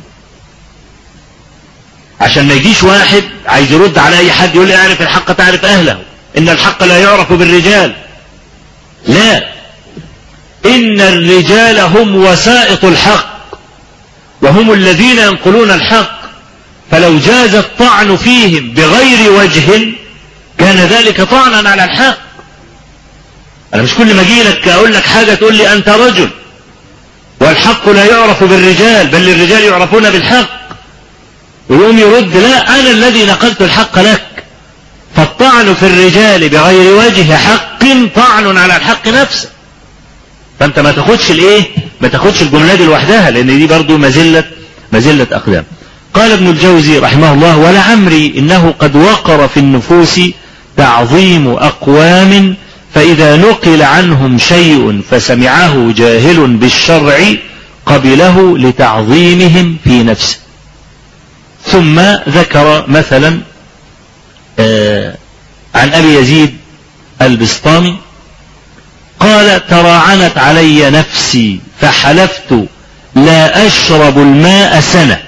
عشان ما يجيش واحد عايز يرد على أي حد يقول لي اعرف الحق تعرف أهله إن الحق لا يعرف بالرجال لا إن الرجال هم وسائط الحق وهم الذين ينقلون الحق فلو جاز الطعن فيهم بغير وجه كان ذلك طعنا على الحق أنا مش كل ما أجي لك أقول لك حاجة تقول لي أنت رجل والحق لا يعرف بالرجال بل الرجال يعرفون بالحق ويقوم يرد لا أنا الذي نقلت الحق لك فالطعن في الرجال بغير وجه حق طعن على الحق نفسه فأنت ما تاخدش الإيه ما تاخدش الجملة دي لوحدها لأن دي برضو مزلة مزلة أقدام قال ابن الجوزي رحمه الله ولعمري إنه قد وقر في النفوس تعظيم أقوام فإذا نقل عنهم شيء فسمعه جاهل بالشرع قبله لتعظيمهم في نفسه ثم ذكر مثلا آه عن أبي يزيد البسطامي قال تراعنت علي نفسي فحلفت لا أشرب الماء سنة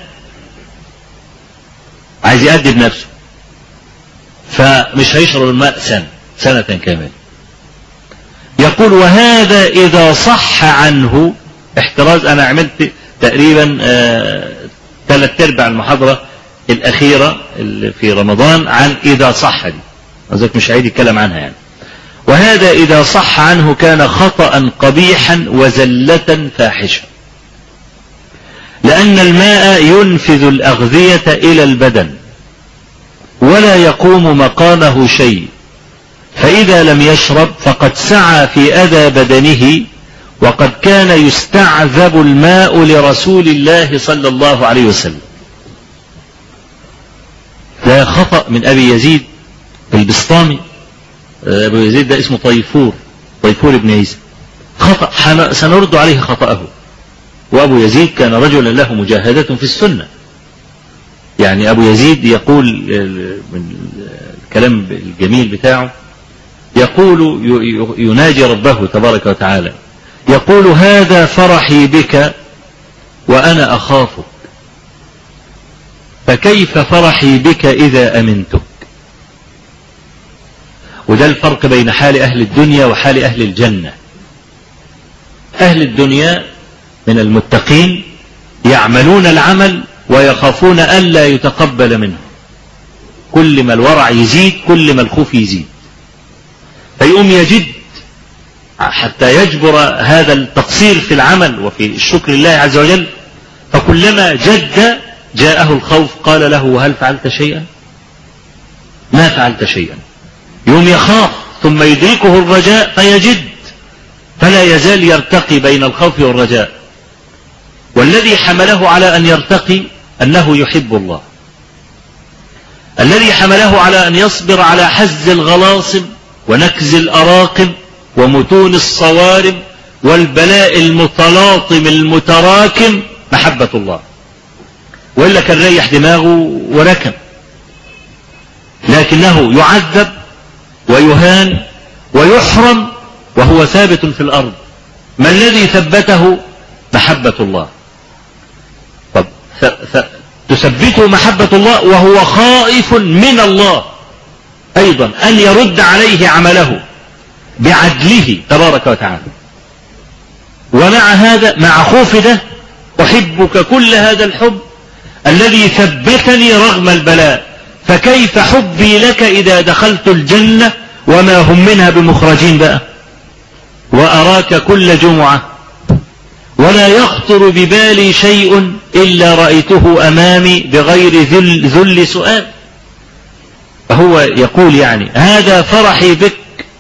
عايز يأدب نفسه فمش هيشرب الماء سنة سنة كاملة يقول وهذا إذا صح عنه احتراز أنا عملت تقريبا ثلاث أرباع المحاضرة الأخيرة اللي في رمضان عن إذا صح دي قصدك مش عيد يتكلم عنها يعني وهذا إذا صح عنه كان خطأ قبيحا وزلة فاحشة لأن الماء ينفذ الأغذية إلى البدن ولا يقوم مقامه شيء فإذا لم يشرب فقد سعى في أذى بدنه وقد كان يستعذب الماء لرسول الله صلى الله عليه وسلم ده خطأ من أبي يزيد البسطامي أبو يزيد ده اسمه طيفور طيفور ابن عيسى خطأ سنرد عليه خطأه وأبو يزيد كان رجلا له مجاهدة في السنة يعني أبو يزيد يقول من الكلام الجميل بتاعه يقول يناجي ربه تبارك وتعالى يقول هذا فرحي بك وأنا أخافك فكيف فرحي بك إذا أمنتك وده الفرق بين حال أهل الدنيا وحال أهل الجنة أهل الدنيا من المتقين يعملون العمل ويخافون ألا يتقبل منه كل ما الورع يزيد كل ما الخوف يزيد فيقوم يجد حتى يجبر هذا التقصير في العمل وفي الشكر لله عز وجل فكلما جد جاءه الخوف قال له هل فعلت شيئا ما فعلت شيئا يوم يخاف ثم يدركه الرجاء فيجد فلا يزال يرتقي بين الخوف والرجاء والذي حمله على أن يرتقي أنه يحب الله الذي حمله على أن يصبر على حز الغلاصم ونكز الأراقم ومتون الصوارم والبلاء المتلاطم المتراكم محبة الله وإلا كان ريح دماغه وركب لكنه يعذب ويهان ويحرم وهو ثابت في الأرض ما الذي ثبته محبة الله طب تثبته محبة الله وهو خائف من الله أيضا أن يرد عليه عمله بعدله تبارك وتعالى ومع هذا مع خوف ده أحبك كل هذا الحب الذي ثبتني رغم البلاء فكيف حبي لك إذا دخلت الجنة وما هم منها بمخرجين بقى وأراك كل جمعة ولا يخطر ببالي شيء إلا رأيته أمامي بغير ذل, ذل سؤال فهو يقول يعني هذا فرحي بك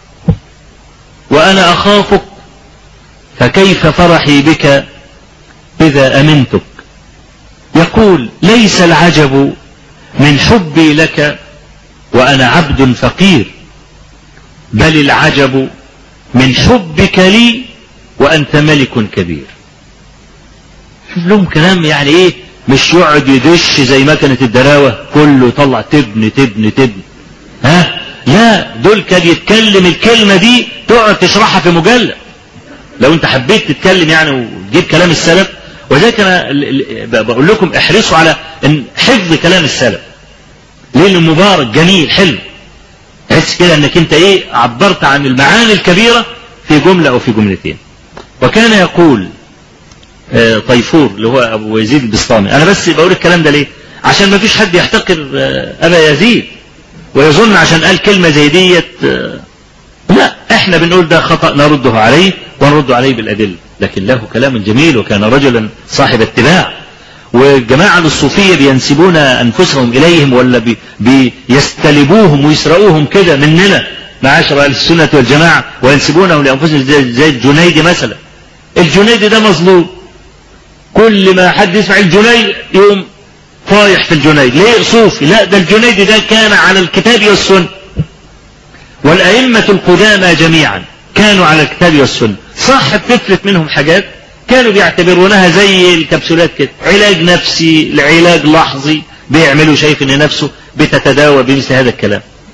وأنا أخافك فكيف فرحي بك إذا أمنتك يقول ليس العجب من حبي لك وأنا عبد فقير بل العجب من حبك لي وأنت ملك كبير شوف لهم كلام يعني ايه مش يقعد يدش زي ما كانت الدراوة كله يطلع تبن تبن تبن ها لا دول كان يتكلم الكلمة دي تقعد تشرحها في مجلد لو انت حبيت تتكلم يعني وتجيب كلام السلف وذلك انا بقول لكم احرصوا على ان حفظ كلام السلف لانه مبارك جميل حلو تحس كده انك انت ايه عبرت عن المعاني الكبيرة في جملة او في جملتين وكان يقول طيفور اللي هو ابو يزيد البسطامي انا بس بقول الكلام ده ليه عشان ما فيش حد يحتقر ابا يزيد ويظن عشان قال كلمة زي ديت لا احنا بنقول ده خطأ نرده عليه ونرد عليه بالأدلة لكن له كلام جميل وكان رجلا صاحب اتباع والجماعة الصوفية بينسبون أنفسهم إليهم ولا بي بيستلبوهم ويسرقوهم كده مننا معاشر أهل السنة والجماعة وينسبونهم لأنفسهم زي, زي الجنيدي مثلا الجنيدي ده مظلوم كل ما حد يسمع الجنيد يقوم طايح في الجنيد ليه صوفي لا ده الجنيد ده كان على الكتاب والسنة والأئمة القدامى جميعا كانوا على الكتاب والسنة صح بتفلت منهم حاجات كانوا بيعتبرونها زي الكبسولات كده علاج نفسي لعلاج لحظي بيعملوا شايف ان نفسه بتتداوى بمثل هذا الكلام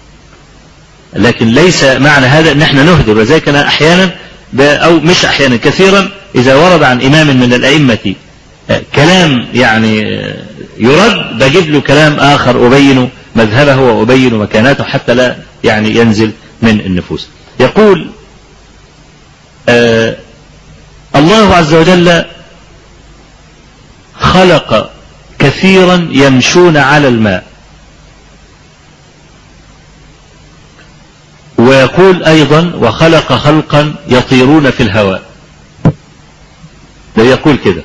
لكن ليس معنى هذا ان احنا نهدر وذلك انا احيانا او مش احيانا كثيرا اذا ورد عن امام من الائمه كلام يعني يرد بجيب له كلام اخر ابين مذهبه وابين مكاناته حتى لا يعني ينزل من النفوس يقول آه الله عز وجل خلق كثيرا يمشون على الماء ويقول أيضا وخلق خلقا يطيرون في الهواء يقول كده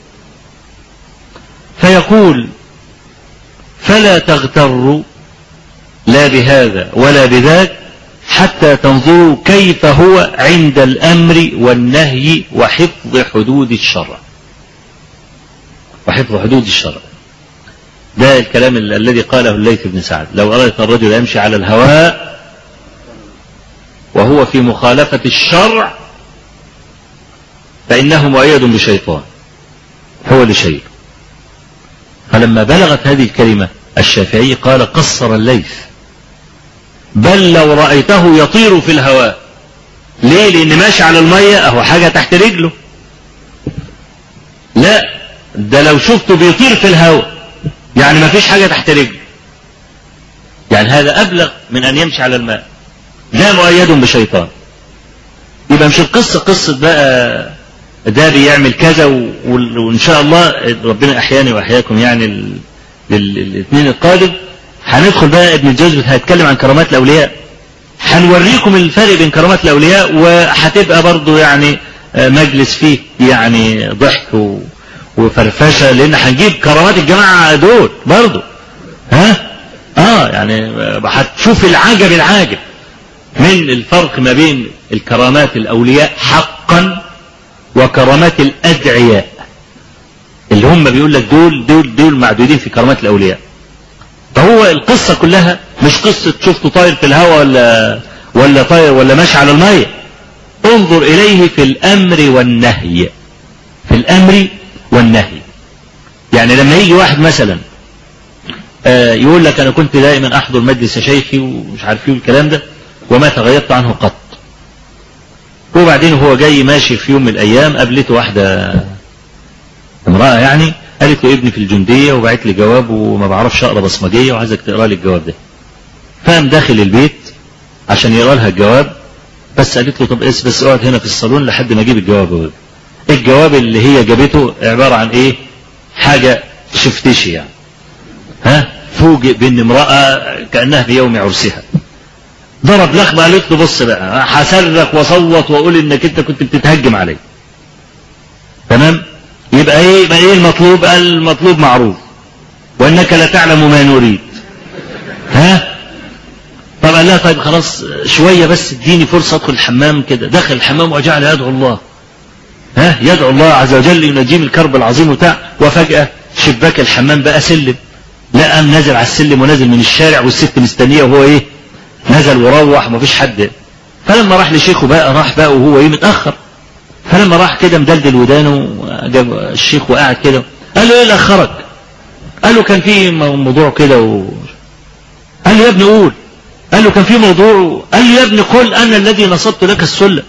فيقول فلا تغتروا لا بهذا ولا بذاك حتى تنظروا كيف هو عند الأمر والنهي وحفظ حدود الشرع وحفظ حدود الشرع ده الكلام الذي قاله الليث بن سعد لو أردت الرجل يمشي على الهواء وهو في مخالفة الشرع فإنه مؤيد بشيطان هو لشيء فلما بلغت هذه الكلمة الشافعي قال قصر الليث بل لو رأيته يطير في الهواء ليه لأن ماشي على المية أهو حاجة تحت رجله لا ده لو شفته بيطير في الهواء يعني ما فيش حاجة تحت رجله يعني هذا أبلغ من أن يمشي على الماء ده مؤيد بشيطان يبقى مش القصة قصة بقى ده بيعمل كذا وإن شاء الله ربنا أحياني وأحياكم يعني الاثنين القادم هندخل بقى ابن الجوزي هيتكلم عن كرامات الأولياء هنوريكم الفرق بين كرامات الأولياء وهتبقى برضو يعني مجلس فيه يعني ضحك وفرفشة لأن هنجيب كرامات الجماعة دول برضو ها اه يعني هتشوف العجب العاجب من الفرق ما بين الكرامات الأولياء حقا وكرامات الأدعياء اللي هم بيقول لك دول دول دول معدودين في كرامات الأولياء فهو القصة كلها مش قصة شفته طاير في الهواء ولا ولا طاير ولا ماشي على المية انظر إليه في الأمر والنهي في الأمر والنهي يعني لما يجي واحد مثلا آه يقول لك أنا كنت دائما أحضر مجلس شيخي ومش عارف ايه الكلام ده وما تغيرت عنه قط وبعدين هو جاي ماشي في يوم من الأيام قابلته واحدة امرأة يعني قالت له ابني في الجندية وبعت لي جواب وما بعرفش أقرأ بصمجية وعايزك تقرأ لي الجواب ده فقام داخل البيت عشان يقرأ لها الجواب بس قالت له طب بس بس اقعد هنا في الصالون لحد ما اجيب الجواب الجواب اللي هي جابته عبارة عن ايه حاجة شفتشي يعني ها فوجئ بان امرأة كأنها في يوم عرسها ضرب لخمة قالت له بص بقى هصرخ واصوت واقول انك انت كنت بتتهجم علي تمام يبقى ايه يبقى ايه المطلوب قال المطلوب معروف وانك لا تعلم ما نريد ها طب قال لها طيب خلاص شوية بس اديني فرصة ادخل الحمام كده دخل الحمام وجعل يدعو الله ها يدعو الله عز وجل ينجيه من الكرب العظيم وبتاع وفجأة شباك الحمام بقى سلم لا قام نازل على السلم ونازل من الشارع والست مستنيه وهو ايه نزل وروح مفيش حد فلما راح لشيخه بقى راح بقى وهو ايه متأخر فلما راح كده مدلدل ودانه جاب الشيخ وقعد كده قال له ايه اللي اخرك قال له كان في موضوع كده و... قال له يا ابني قول قال له كان في موضوع قال له يا ابني قل انا الذي نصبت لك السلة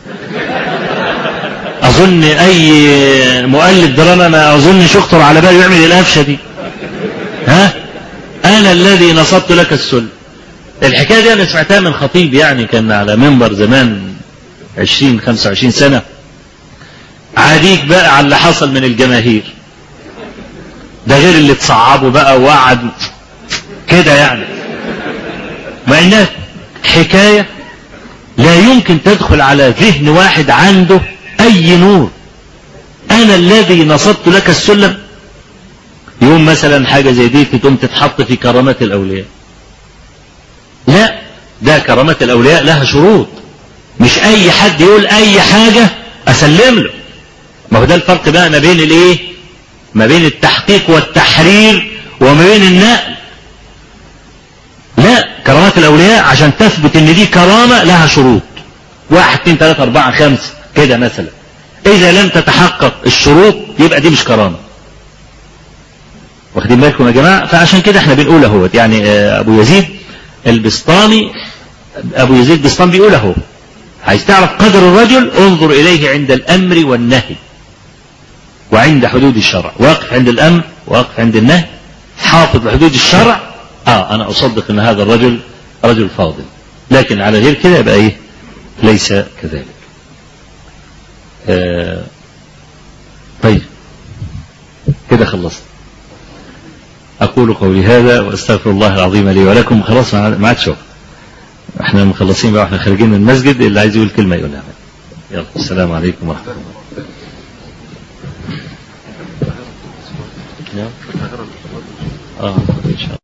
اظن اي مؤلف دراما ما اظنش يخطر على باله يعمل القفشه دي ها انا الذي نصبت لك السلة الحكايه دي انا سمعتها من خطيب يعني كان على منبر زمان 20 25 سنه عاديك بقى على اللي حصل من الجماهير ده غير اللي تصعبه بقى وقعد كده يعني مع انها حكايه لا يمكن تدخل على ذهن واحد عنده اي نور انا الذي نصبت لك السلم يوم مثلا حاجه زي دي تقوم تتحط في كرامات الاولياء لا ده كرامات الأولياء لها شروط مش أي حد يقول أي حاجة أسلم له ما هو ده الفرق بقى ما بين الإيه ما بين التحقيق والتحرير وما بين النقل لا كرامات الأولياء عشان تثبت إن دي كرامة لها شروط واحد اثنين ثلاثة أربعة خمسة كده مثلا إذا لم تتحقق الشروط يبقى دي مش كرامة واخدين بالكم يا جماعة فعشان كده احنا بنقول اهوت يعني أبو يزيد البسطامي أبو يزيد بسطام بيقول أهو عايز تعرف قدر الرجل انظر إليه عند الأمر والنهي وعند حدود الشرع واقف عند الأمر واقف عند النهي حافظ لحدود الشرع آه أنا أصدق أن هذا الرجل رجل فاضل لكن على غير كده يبقى إيه ليس كذلك آه طيب كده خلصت أقول قولي هذا وأستغفر الله العظيم لي ولكم خلاص ما عادش وقت احنا مخلصين بقى احنا خارجين من المسجد اللي عايز يقول كلمة يقولها يلا السلام عليكم ورحمة الله اه ان شاء الله